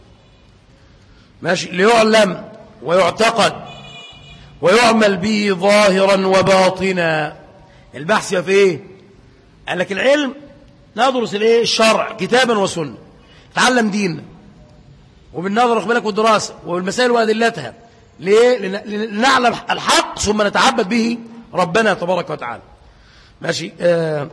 ماشي ليعلم ويعتقد ويعمل به ظاهرا وباطنا البحث في ايه قال لك العلم ندرس الايه الشرع كتابا وسنه تعلم ديننا وبالنظر بالك والدراسة والمسائل وأدلتها ليه؟ لنعلم الحق ثم نتعبد به ربنا تبارك وتعالى ماشي آه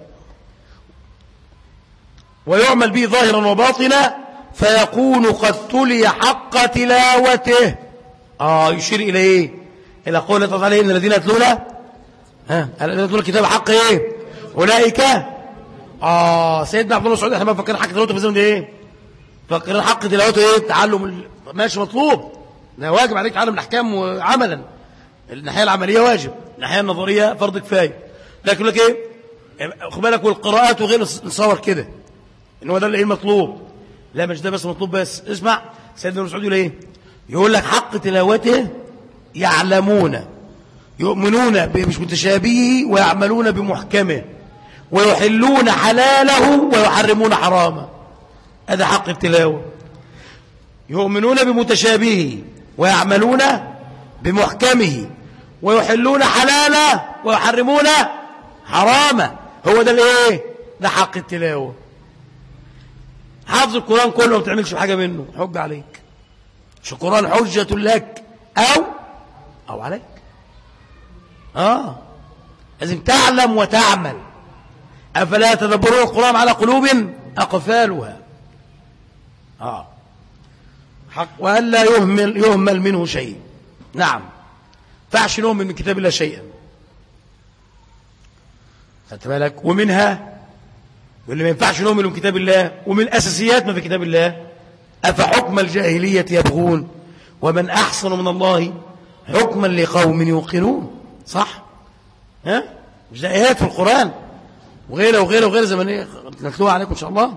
ويعمل به ظاهرا وباطنا فيكون قد تلي حق تلاوته آه يشير إلى إيه إلى قول الله تعالى إن الذين يتلون ها الذين يتلون الكتاب حق إيه أولئك آه سيدنا عبد الله السعودي احنا ما فكرنا حق تلاوته في زمن إيه فقراءة حق تلاوته ايه تعلم ماشي مطلوب ده واجب عليك تعلم الاحكام عملا الناحيه العمليه واجب الناحيه النظريه فرض كفايه لكن لك ايه خد بالك والقراءات وغير نصور كده ان هو ده اللي ايه المطلوب لا مش ده بس مطلوب بس اسمع سيدنا المسعود يقول ايه يقول لك حق تلاوته يعلمون يؤمنون بمش متشابهه ويعملون بمحكمه ويحلون حلاله ويحرمون حرامه هذا حق التلاوة يؤمنون بمتشابهه ويعملون بمحكمه ويحلون حلالا ويحرمون حراما هو ده الايه ده حق التلاوة حافظ القرآن كله ما بتعملش حاجة منه حج عليك مش القرآن حجة لك أو أو عليك آه لازم تعلم وتعمل أفلا تدبرون القرآن على قلوب أقفالها آه حق وألا يهمل, يهمل منه شيء نعم فعش نؤمن من كتاب الله شيئا خدت بالك ومنها واللي ما ينفعش نؤمن من كتاب الله ومن أساسيات ما في كتاب الله أفحكم الجاهلية يبغون ومن أحسن من الله حكما لقوم يوقنون صح ها مش ده آيات في القرآن وغيره وغيره وغيره زي ما نتلوها عليكم إن شاء الله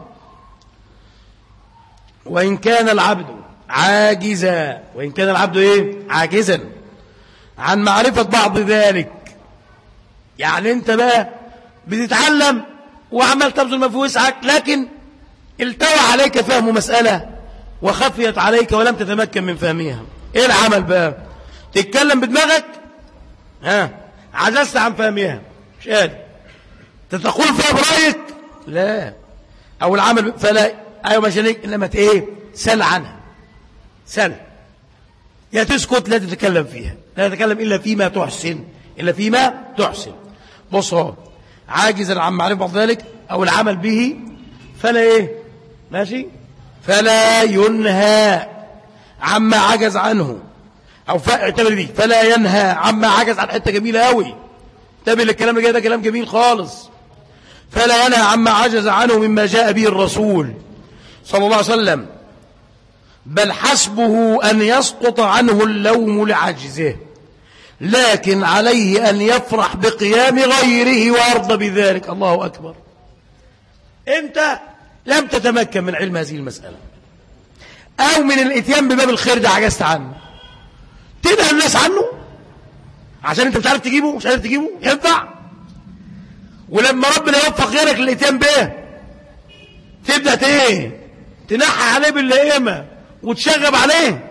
وإن كان العبد عاجزا وإن كان العبد إيه عاجزا عن معرفة بعض ذلك يعني أنت بقى بتتعلم وعمال تبذل ما في وسعك لكن التوى عليك فهم مسألة وخفيت عليك ولم تتمكن من فهمها ايه العمل بقى تتكلم بدماغك ها عجزت عن فهمها مش قادر تتقول فيها برأيك لا او العمل فلا ايوه مش ليك انما ايه سل عنها سل يا تسكت لا تتكلم فيها لا تتكلم إلا فيما تحسن إلا فيما تحسن بص هو عاجزا عن معرفة ذلك أو العمل به فلا إيه ماشي فلا ينهى عما عجز عنه أو اعتبر دي فلا ينهى عما عجز عن حتة جميلة قوي انتبه للكلام اللي جاي ده كلام جميل خالص فلا ينهى عما عجز عنه مما جاء به الرسول صلى الله عليه وسلم بل حسبه أن يسقط عنه اللوم لعجزه لكن عليه أن يفرح بقيام غيره ويرضى بذلك الله أكبر أنت لم تتمكن من علم هذه المسألة أو من الاتيان بباب الخير ده عجزت عنه تنهى الناس عنه عشان انت مش عارف تجيبه مش عارف تجيبه ينفع ولما ربنا يوفق غيرك للاتيان به تبدأ ايه تنحى عليه باللئيمة وتشغب عليه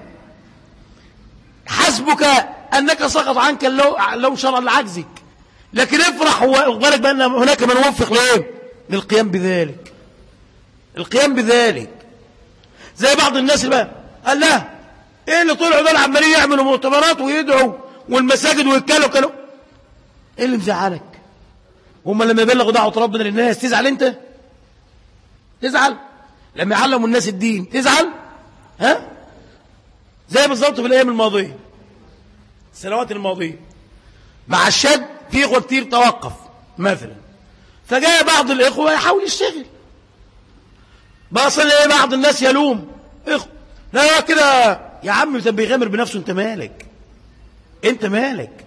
حسبك أنك سقط عنك لو, لو شرع لعجزك لكن افرح وبالك بأن هناك من وفق ليه للقيام بذلك القيام بذلك زي بعض الناس اللي بقى قال لا ايه اللي طلعوا دول عمالين يعملوا مؤتمرات ويدعوا والمساجد ويتكلوا كانوا ايه اللي مزعلك هم لما يبلغوا دعوه ربنا للناس تزعل انت تزعل لما يعلموا الناس الدين تزعل ها زي بالظبط في الايام الماضيه السنوات الماضيه مع الشد في اخوه كتير توقف مثلا فجاء بعض الاخوه يحاول يشتغل بس بعض الناس يلوم اخوه لا كده يا عم انت بيغامر بنفسه انت مالك انت مالك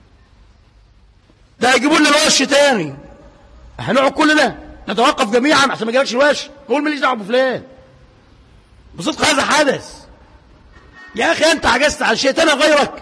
ده هيجيبوا لنا الوش تاني هنقعد كلنا نتوقف جميعا عشان ما جالكش الوش قول ماليش دعوه بفلان بصدق هذا حدث يا اخي انت عجزت عن شيء تاني غيرك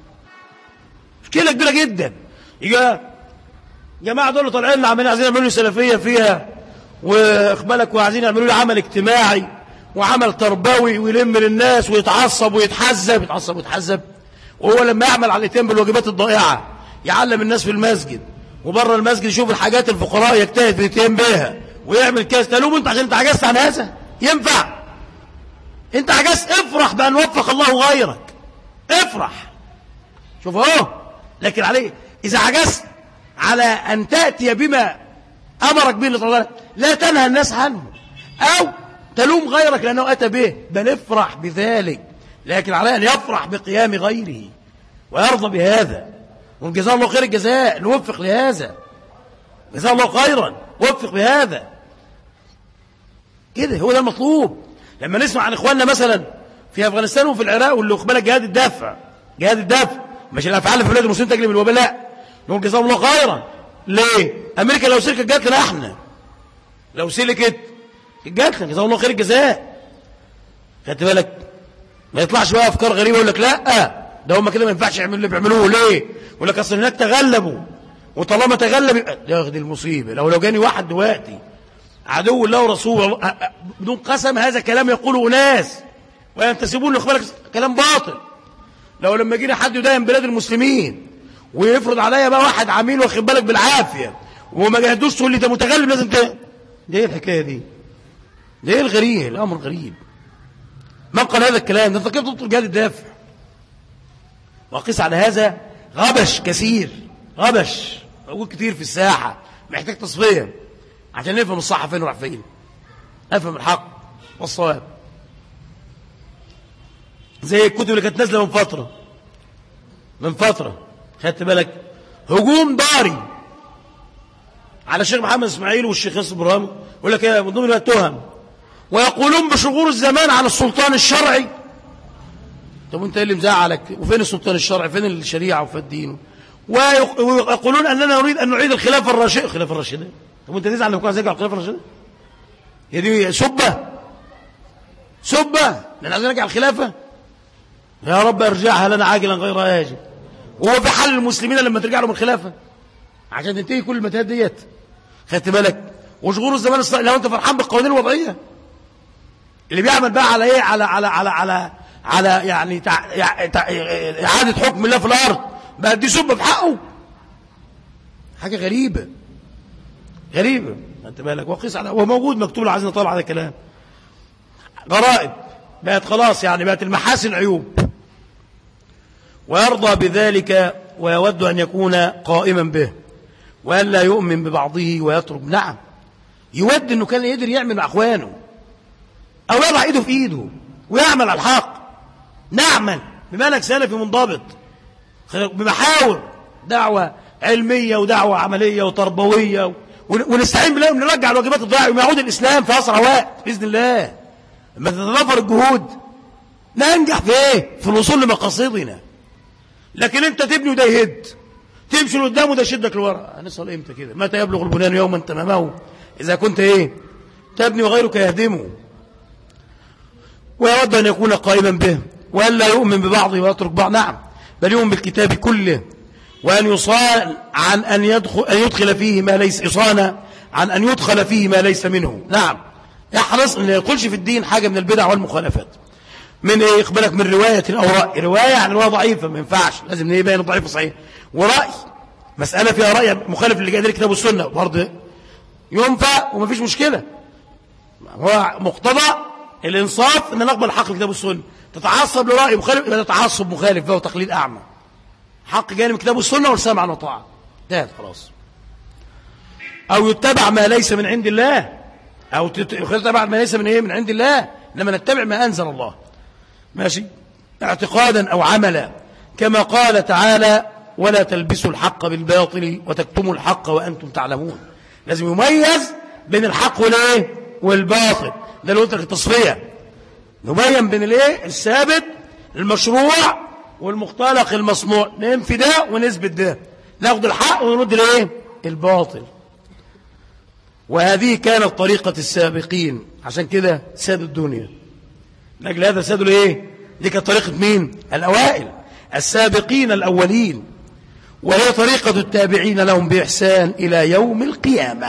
مشكله كبيره جدا يجي جماعه دول طالعين عمالين عايزين يعملوا سلفيه فيها واقبالك وعايزين يعملوا لي عمل اجتماعي وعمل تربوي ويلم للناس ويتعصب ويتحزب يتعصب ويتحزب وهو لما يعمل على الاتيان بالواجبات الضائعة يعلم الناس في المسجد وبره المسجد يشوف الحاجات الفقراء يجتهد في الاتيان بها ويعمل كاس تلوم انت عشان انت عجزت عن هذا ينفع انت عجزت افرح بان وفق الله غيرك افرح شوف اهو لكن عليه اذا عجزت على ان تاتي بما امرك به الله لا تنهى الناس عنه او تلوم غيرك لانه اتى به بل افرح بذلك لكن عليه أن يفرح بقيام غيره ويرضى بهذا وجزاه الله خير الجزاء نوفق لهذا جزاه الله خيرا وفق بهذا كده هو ده المطلوب لما نسمع عن إخواننا مثلا في أفغانستان وفي العراق واللي أقبلك جهاد الدفع جهاد الدفع مش الأفعال في بلاد المسلمين تجلب الوباء لا نقول جزاه الله خيرا ليه أمريكا لو سلكت جات لنا احنا لو سلكت جات لنا جزاه الله خير الجزاء خدت بالك ما يطلعش بقى افكار غريبه يقول لك لا ده هم كده ما ينفعش يعملوا اللي بيعملوه ليه يقول لك اصل هناك تغلبوا وطالما تغلب يبقى ياخد المصيبه لو لو جاني واحد دلوقتي عدو الله ورسوله بدون قسم هذا كلام يقوله ناس وينتسبون لاخبارك كلام باطل لو لما جينا حد يداين بلاد المسلمين ويفرض عليا بقى واحد عميل واخد بالك بالعافيه وما جهدوش تقول لي انت متغلب لازم ت... ده ايه الحكايه دي ده ايه الغريب الامر غريب من قال هذا الكلام ده انت كيف تطلب جهاد الدافع وقيس على هذا غبش كثير غبش موجود كتير في الساحة محتاج تصفية عشان نفهم الصح فين وراح فين نفهم الحق والصواب زي الكتب اللي كانت نازله من فترة من فترة خدت بالك هجوم ضاري على الشيخ محمد اسماعيل والشيخ ياسر ابراهيم يقول لك ايه من ضمن التهم ويقولون بشغور الزمان على السلطان الشرعي طب انت ايه اللي مزعلك وفين السلطان الشرعي فين الشريعه وفين الدين ويقولون اننا نريد ان نعيد الخلافه الراشده الخلافه الراشده طب انت تزعل لو كان زي الخلافه الراشده هي دي سبه سبه احنا عايزين نرجع الخلافه يا رب ارجعها لنا عاجلا غير اجل وهو في حل المسلمين لما ترجع لهم الخلافه عشان تنتهي كل المتاهات ديت خدت بالك وشغور الزمان الصالح لو انت فرحان بالقوانين الوضعيه اللي بيعمل بقى على ايه على على على على على يعني تع... تع... اعاده حكم الله في الارض بقى دي سب في حقه حاجه غريبه غريبه انت بالك وقيس على هو موجود مكتوب عايزين نطلع هذا الكلام غرائب بقت خلاص يعني بقت المحاسن عيوب ويرضى بذلك ويود أن يكون قائما به وأن لا يؤمن ببعضه ويترك نعم يود أنه كان يقدر يعمل مع أخوانه أو يضع إيده في إيده ويعمل على الحق نعمل بمالك سلفي منضبط بمحاور دعوة علمية ودعوة عملية وتربوية ونستعين بالله ونرجع الواجبات الضائعة ويعود الإسلام في أسرع وقت بإذن الله لما تتضافر الجهود ننجح في ايه في الوصول لمقاصدنا لكن انت تبني وده يهد تمشي لقدام وده يشدك لورا هنصل امتى كده متى يبلغ البنيان يوما تمامه اذا كنت ايه تبني وغيرك يهدمه ويود ان يكون قائما به وان لا يؤمن ببعضه ويترك بعض نعم بل يؤمن بالكتاب كله وأن يصان عن أن يدخل, أن يدخل فيه ما ليس يصان عن أن يدخل فيه ما ليس منه نعم يحرص أن يدخلش في الدين حاجة من البدع والمخالفات من ايه يقبلك من رواية أو رأي رواية عن رواية ضعيفة ما ينفعش لازم ايه بين الضعيف وصحيح ورأي مسألة فيها رأي مخالف اللي قادر الكتاب والسنة برضه ينفع وما فيش مشكلة هو مقتضى الانصاف ان نقبل حق الكتاب والسنة تتعصب لرأي مخالف يبقى تتعصب مخالف فهو تقليد أعمى حق جانب الكتاب والسنة والسمع عن وطاعة انتهت خلاص أو يتبع ما ليس من عند الله أو يتبع ما ليس من إيه من عند الله لما نتبع ما أنزل الله ماشي اعتقادا أو عملا كما قال تعالى ولا تلبسوا الحق بالباطل وتكتموا الحق وأنتم تعلمون لازم يميز بين الحق والايه والباطل ده اللي قلت لك التصفيه نبين بين الايه الثابت المشروع والمختلق المصنوع ننفي ده ونثبت ده ناخد الحق ونرد الايه الباطل وهذه كانت طريقة السابقين عشان كده ساد الدنيا لاجل هذا سادوا الايه دي كانت طريقة مين الأوائل السابقين الأولين وهي طريقة التابعين لهم بإحسان إلى يوم القيامة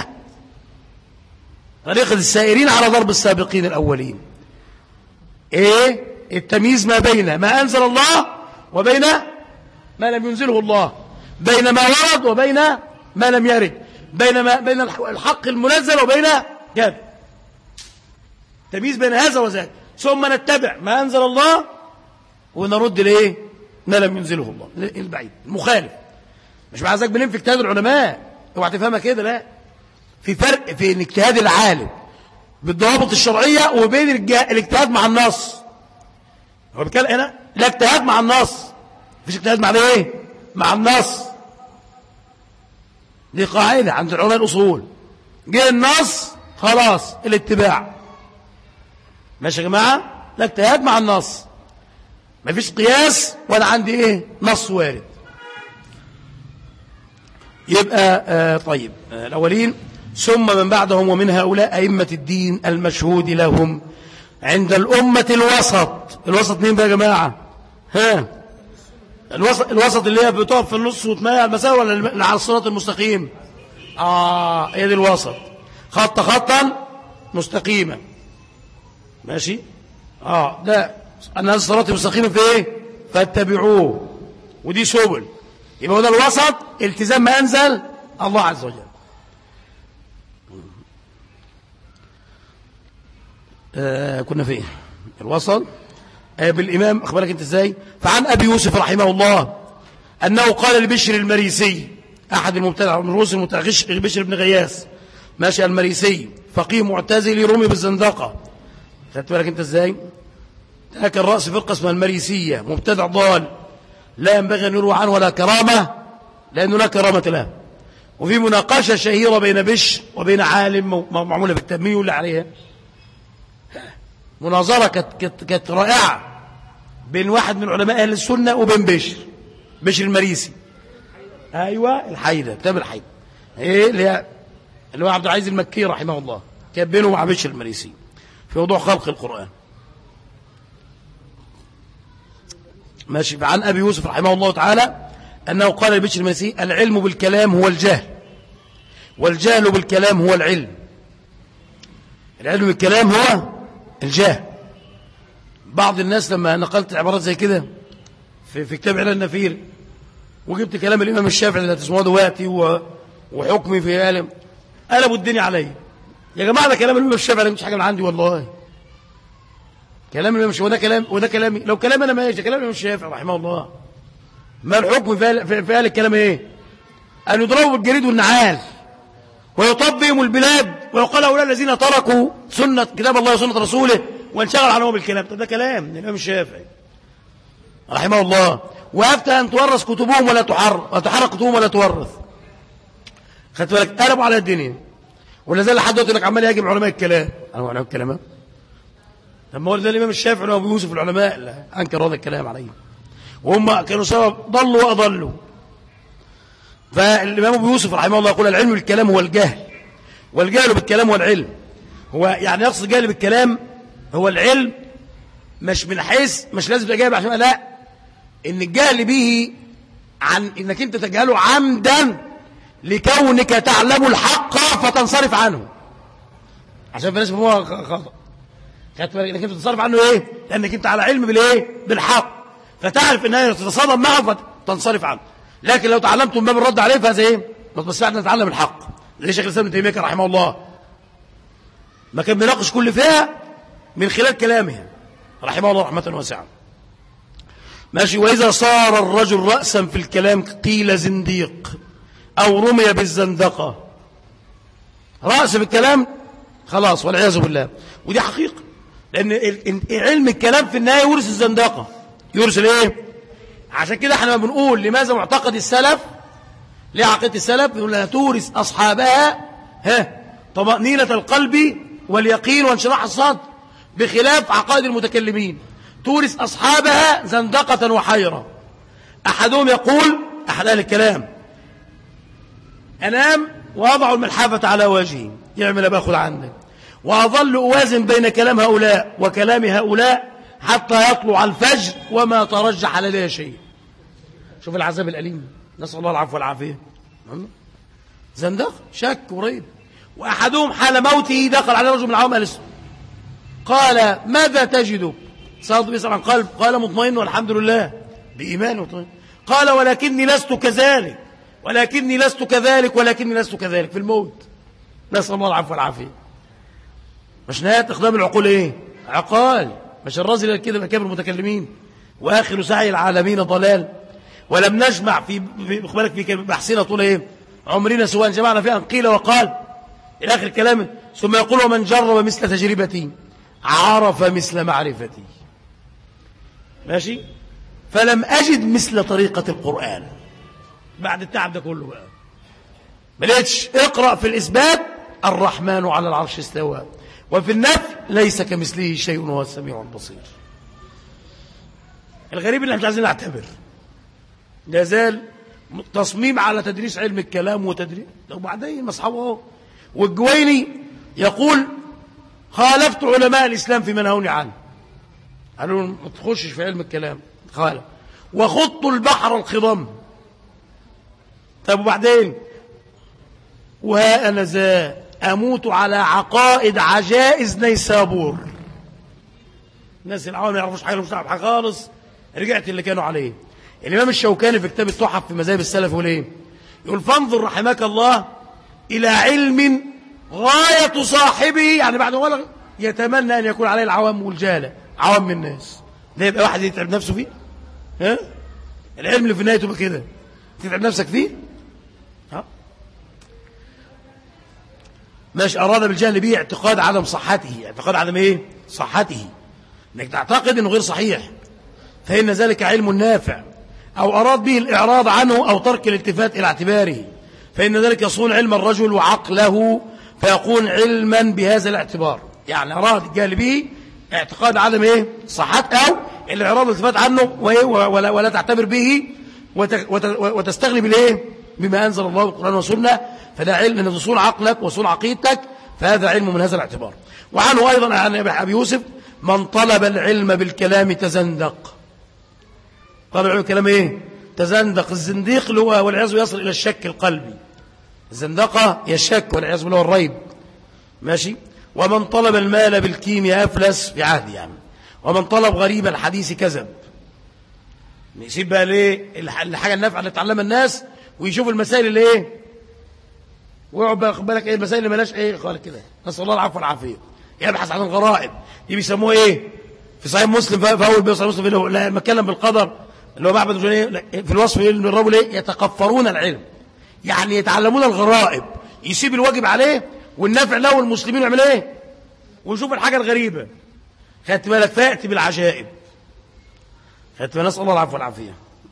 طريقة السائرين على ضرب السابقين الأولين ايه التمييز ما بين ما أنزل الله وبين ما لم ينزله الله بين ما ورد وبين ما لم يرد بين, ما بين الحق المنزل وبين كذا تمييز بين هذا وذاك ثم نتبع ما أنزل الله ونرد ليه ما لم ينزله الله البعيد المخالف مش بعزك بننفي اجتهاد العلماء اوعى تفهمها كده لا في فرق في الاجتهاد العالم بالضوابط الشرعية وبين الاجتهاد مع النص هو بيتكلم هنا لا اجتهاد مع النص مفيش اجتهاد مع ايه مع النص دي قاعدة عند العلماء الأصول جه النص خلاص الاتباع ماشي يا جماعة لا اجتهاد مع النص مفيش قياس ولا عندي ايه نص وارد يبقى آه طيب آه الأولين ثم من بعدهم ومن هؤلاء أئمة الدين المشهود لهم عند الأمة الوسط الوسط مين بقى يا جماعة ها الوسط, الوسط اللي هي بتقف في النص وتميع المساء ولا اللي على الصراط المستقيم آه هي دي الوسط خط خطا مستقيما ماشي اه ده أن الصراط المستقيم في ايه فاتبعوه ودي سبل يبقى ده الوسط التزام ما أنزل الله عز وجل آه كنا فين الوسط آه بالإمام أخبرك أنت إزاي فعن أبي يوسف رحمه الله أنه قال لبشر المريسي أحد المبتدع من رؤوس المتغش بشر بن غياس ماشي المريسي فقيه معتزلي رمي بالزندقة خدت بالك أنت إزاي تاكل رأس فرقة اسمها المريسية مبتدع ضال لا ينبغي أن يروى عنه ولا كرامة لأنه لا كرامة له وفي مناقشة شهيرة بين بشر وبين عالم معمولة بالكتاب مين يقول عليها مناظرة كانت كانت رائعة بين واحد من علماء أهل السنة وبين بشر بشر المريسي أيوة الحيدة كتاب الحيدة إيه اللي هي اللي هو عبد العزيز المكي رحمه الله كان بينه مع بشر المريسي في موضوع خلق القرآن ماشي عن أبي يوسف رحمه الله تعالى أنه قال لبشر المريسي العلم بالكلام هو الجهل والجهل بالكلام هو العلم العلم بالكلام هو الجاه بعض الناس لما نقلت عبارات زي كده في, في كتاب إعلان النفير وجبت كلام الإمام الشافعي اللي تسمعه دلوقتي وحكمي في عالم قلبوا الدنيا عليا يا جماعة ده كلام الإمام الشافعي مش حاجة من عندي والله كلام الإمام الشافعي وده كلام وده كلامي لو كلام أنا ماشي كلام الإمام الشافعي رحمه الله ما الحكم في في اهل الكلام ايه ان يضربوا بالجريد والنعال ويطب بهم البلاد ويقال هؤلاء الذين تركوا سنة كتاب الله وسنة رسوله وانشغل عنهم بالكلام ده كلام من الإمام الشافعي رحمه الله وأفتى أن تورث كتبهم ولا تحرر وتحرك كتبهم ولا تورث خدت بالك قلبوا على الدنيا ولا زال لحد دلوقتي لك عمال يهاجم علماء الكلام انا علماء الكلام لما هو ده الامام الشافعي وابو يوسف العلماء لا انكر هذا الكلام عليهم وهم كانوا سبب ضلوا واضلوا فالامام ابو يوسف رحمه الله يقول العلم بالكلام هو الجهل والجهل بالكلام هو العلم هو يعني يقصد جهل بالكلام هو العلم مش من حيث مش لازم تجاوب عشان لا ان الجهل به عن انك انت تجهله عمدا لكونك تعلم الحق فتنصرف عنه عشان في ناس هو خطأ خدت بالك انك انت تتصرف عنه ايه لانك انت على علم بالايه بالحق فتعرف انها تتصادم معه فتنصرف عنه لكن لو تعلمت من باب الرد عليه فهذا ايه ما تستطيع نتعلم الحق ليه شيخ الاسلام ابن تيميه رحمه الله ما كان بيناقش كل فئه من خلال كلامها رحمه الله رحمه واسعه ماشي واذا صار الرجل راسا في الكلام قيل زنديق او رمي بالزندقه راس في الكلام خلاص والعياذ بالله ودي حقيقه لان علم الكلام في النهايه يورث الزندقه يورث الايه عشان كده احنا بنقول لماذا معتقد السلف ليه عقيدة السلف يقول لها تورث أصحابها ها طمأنينة القلب واليقين وانشراح الصدر بخلاف عقائد المتكلمين تورث أصحابها زندقة وحيرة أحدهم يقول أحد أهل الكلام أنام وأضع الملحفة على وجهي يعمل باخذ عنك وأظل أوازن بين كلام هؤلاء وكلام هؤلاء حتى يطلع الفجر وما ترجح لدي شيء شوف العذاب الأليم نسأل الله العفو والعافية زندق شك وريب وأحدهم حال موته دخل على رجل من العوام قال قال ماذا تجد صلى الله عليه قال قال مطمئن والحمد لله بإيمان مطمئن قال ولكني لست كذلك ولكني لست كذلك ولكني لست كذلك في الموت نسأل الله العفو والعافية مش نهاية إخدام العقول إيه عقال مش الرازل كده من كبر المتكلمين وآخر سعي العالمين ضلال ولم نجمع في بالك في بحثنا طول ايه عمرنا سواء جمعنا فيها قيل وقال الى اخر الكلام ثم يقول ومن جرب مثل تجربتي عرف مثل معرفتي ماشي فلم أجد مثل طريقة القرآن بعد التعب ده كله بقى بليتش اقرأ في الإثبات الرحمن على العرش استوى وفي النفي ليس كمثله شيء وهو السميع البصير الغريب اللي احنا مش عايزين نعتبر لا زال تصميم على تدريس علم الكلام وتدريس وبعدين اصحابه اهو والجويني يقول خالفت علماء الإسلام في منهوني عنه قالوا ما تخشش في علم الكلام خالف وخضت البحر الخضم طب وبعدين وها أنا ذا أموت على عقائد عجائز نيسابور الناس العوام ما يعرفوش حاجة مش حاجة خالص رجعت اللي كانوا عليه الإمام الشوكاني في كتاب التحف في مذاهب السلف يقول إيه يقول فانظر رحمك الله إلى علم غاية صاحبه يعني بعد ما يتمنى أن يكون عليه العوام والجهلة عوام الناس ده يبقى واحد يتعب نفسه فيه ها العلم اللي في النهاية تبقى كده تتعب نفسك فيه ها ماشي أراد بالجهل به اعتقاد عدم صحته اعتقاد عدم ايه صحته انك تعتقد انه غير صحيح فإن ذلك علم نافع أو أراد به الإعراض عنه أو ترك الالتفات إلى اعتباره فإن ذلك يصون علم الرجل وعقله فيكون علما بهذا الاعتبار يعني أراد الجهل به اعتقاد عدم ايه صحات أو الإعراض والالتفات عنه ولا, ولا تعتبر به وتستغني بالايه بما أنزل الله بالقرآن والسنة فده علم أن تصون عقلك وصون عقيدتك فهذا علم من هذا الاعتبار وعنه أيضا عن أبي يوسف من طلب العلم بالكلام تزندق طلب العلم بالكلام ايه تزندق الزنديق اللي هو والعياذ يصل إلى الشك القلبي الزندقة هي الشك والعياذ بالله والريب ماشي ومن طلب المال بالكيمياء أفلس في عهد يعني ومن طلب غريب الحديث كذب يسيب بقى ليه الحاجة النافعة اللي تعلمها الناس ويشوف المسائل اللي ايه ويقعد بقى بالك ايه المسائل اللي ملاش ايه قال كده نسال الله العفو والعافيه يبحث عن الغرائب دي بيسموها ايه في صحيح مسلم في اول بيصحيح مسلم لا لما اتكلم بالقدر اللي هو معبد في الوصف من الرجل ايه يتقفرون العلم يعني يتعلمون الغرائب يسيب الواجب عليه والنافع له والمسلمين يعمل ايه ويشوف الحاجة الغريبة خدت بالك فيأتي بالعجائب خدت بالك نسأل الله العفو والعافية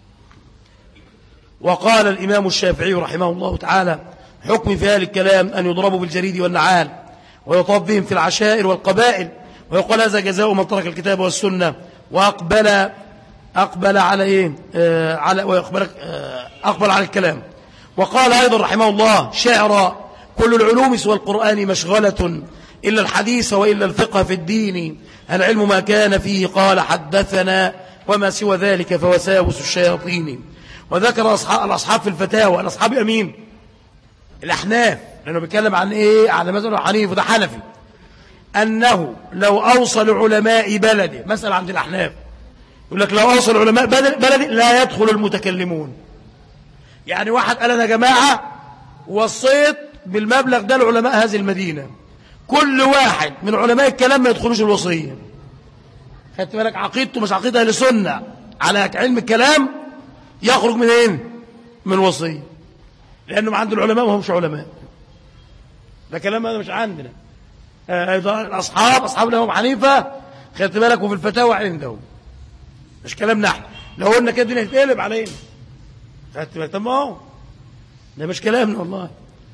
وقال الإمام الشافعي رحمه الله تعالى حكم في هذا الكلام أن يضربوا بالجريد والنعال ويطاف بهم في العشائر والقبائل ويقول هذا جزاء من ترك الكتاب والسنة وأقبل أقبل على إيه آه على ويقبل آه أقبل على الكلام وقال أيضا رحمه الله شعر كل العلوم سوى القرآن مشغلة إلا الحديث وإلا الفقه في الدين العلم ما كان فيه قال حدثنا وما سوى ذلك فوساوس الشياطين وذكر أصحاب الأصحاب في الفتاوى الأصحاب أمين الأحناف لأنه بيتكلم عن إيه على مثلا حنيف وده حنفي أنه لو أوصل علماء بلده مثلا عند الأحناف يقول لك لو أوصل علماء بلده لا يدخل المتكلمون يعني واحد قال أنا يا جماعة وصيت بالمبلغ ده لعلماء هذه المدينة كل واحد من علماء الكلام ما يدخلوش الوصية خدت بالك عقيدته مش عقيدة أهل سنة على علم الكلام يخرج من ايه من الوصية لأنه عند العلماء ما همش علماء ده كلام هذا مش عندنا آه، الأصحاب أصحاب لهم حنيفة خدت بالك وفي الفتاوى عندهم مش كلام نحن لو قلنا كده الدنيا تقلب علينا خدت بالك طب ما هو ده مش كلامنا والله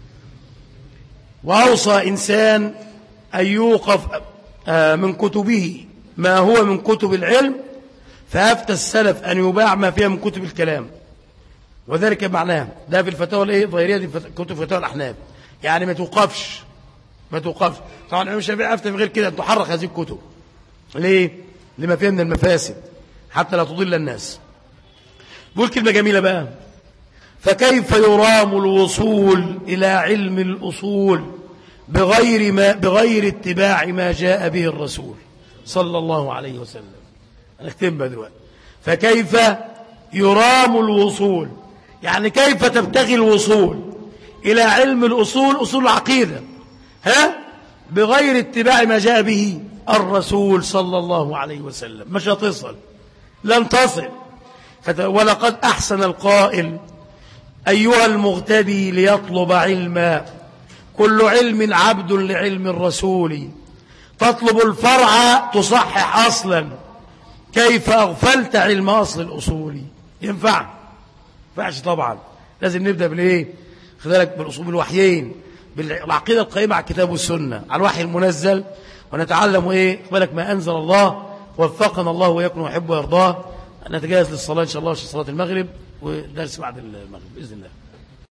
وأوصى إنسان أن يوقف آه، من كتبه ما هو من كتب العلم فأفتى السلف أن يباع ما فيها من كتب الكلام وذلك معناه ده في الفتاوى الايه ظاهريه دي كتب فتاوى الاحناف يعني ما توقفش ما توقفش طبعا الامام الشافعي افتى غير كده ان تحرك هذه الكتب ليه لما فيها من المفاسد حتى لا تضل الناس بقول كلمه جميله بقى فكيف يرام الوصول إلى علم الأصول بغير, ما بغير اتباع ما جاء به الرسول صلى الله عليه وسلم هنختم بقى دلوقتي فكيف يرام الوصول يعني كيف تبتغي الوصول إلى علم الأصول أصول العقيدة ها بغير اتباع ما جاء به الرسول صلى الله عليه وسلم مش هتصل لن تصل ولقد أحسن القائل أيها المغتدي ليطلب علما كل علم عبد لعلم الرسول تطلب الفرع تصحح أصلا كيف أغفلت علم أصل الأصول ينفع ينفعش طبعا لازم نبدأ بالإيه خذلك بالأصول الوحيين بالعقيدة القائمة على الكتاب والسنة على الوحي المنزل ونتعلم إيه بالك ما أنزل الله وفقنا الله ويكون ويحب ويرضاه نتجهز للصلاة إن شاء الله صلاة المغرب ودرس بعد المغرب بإذن الله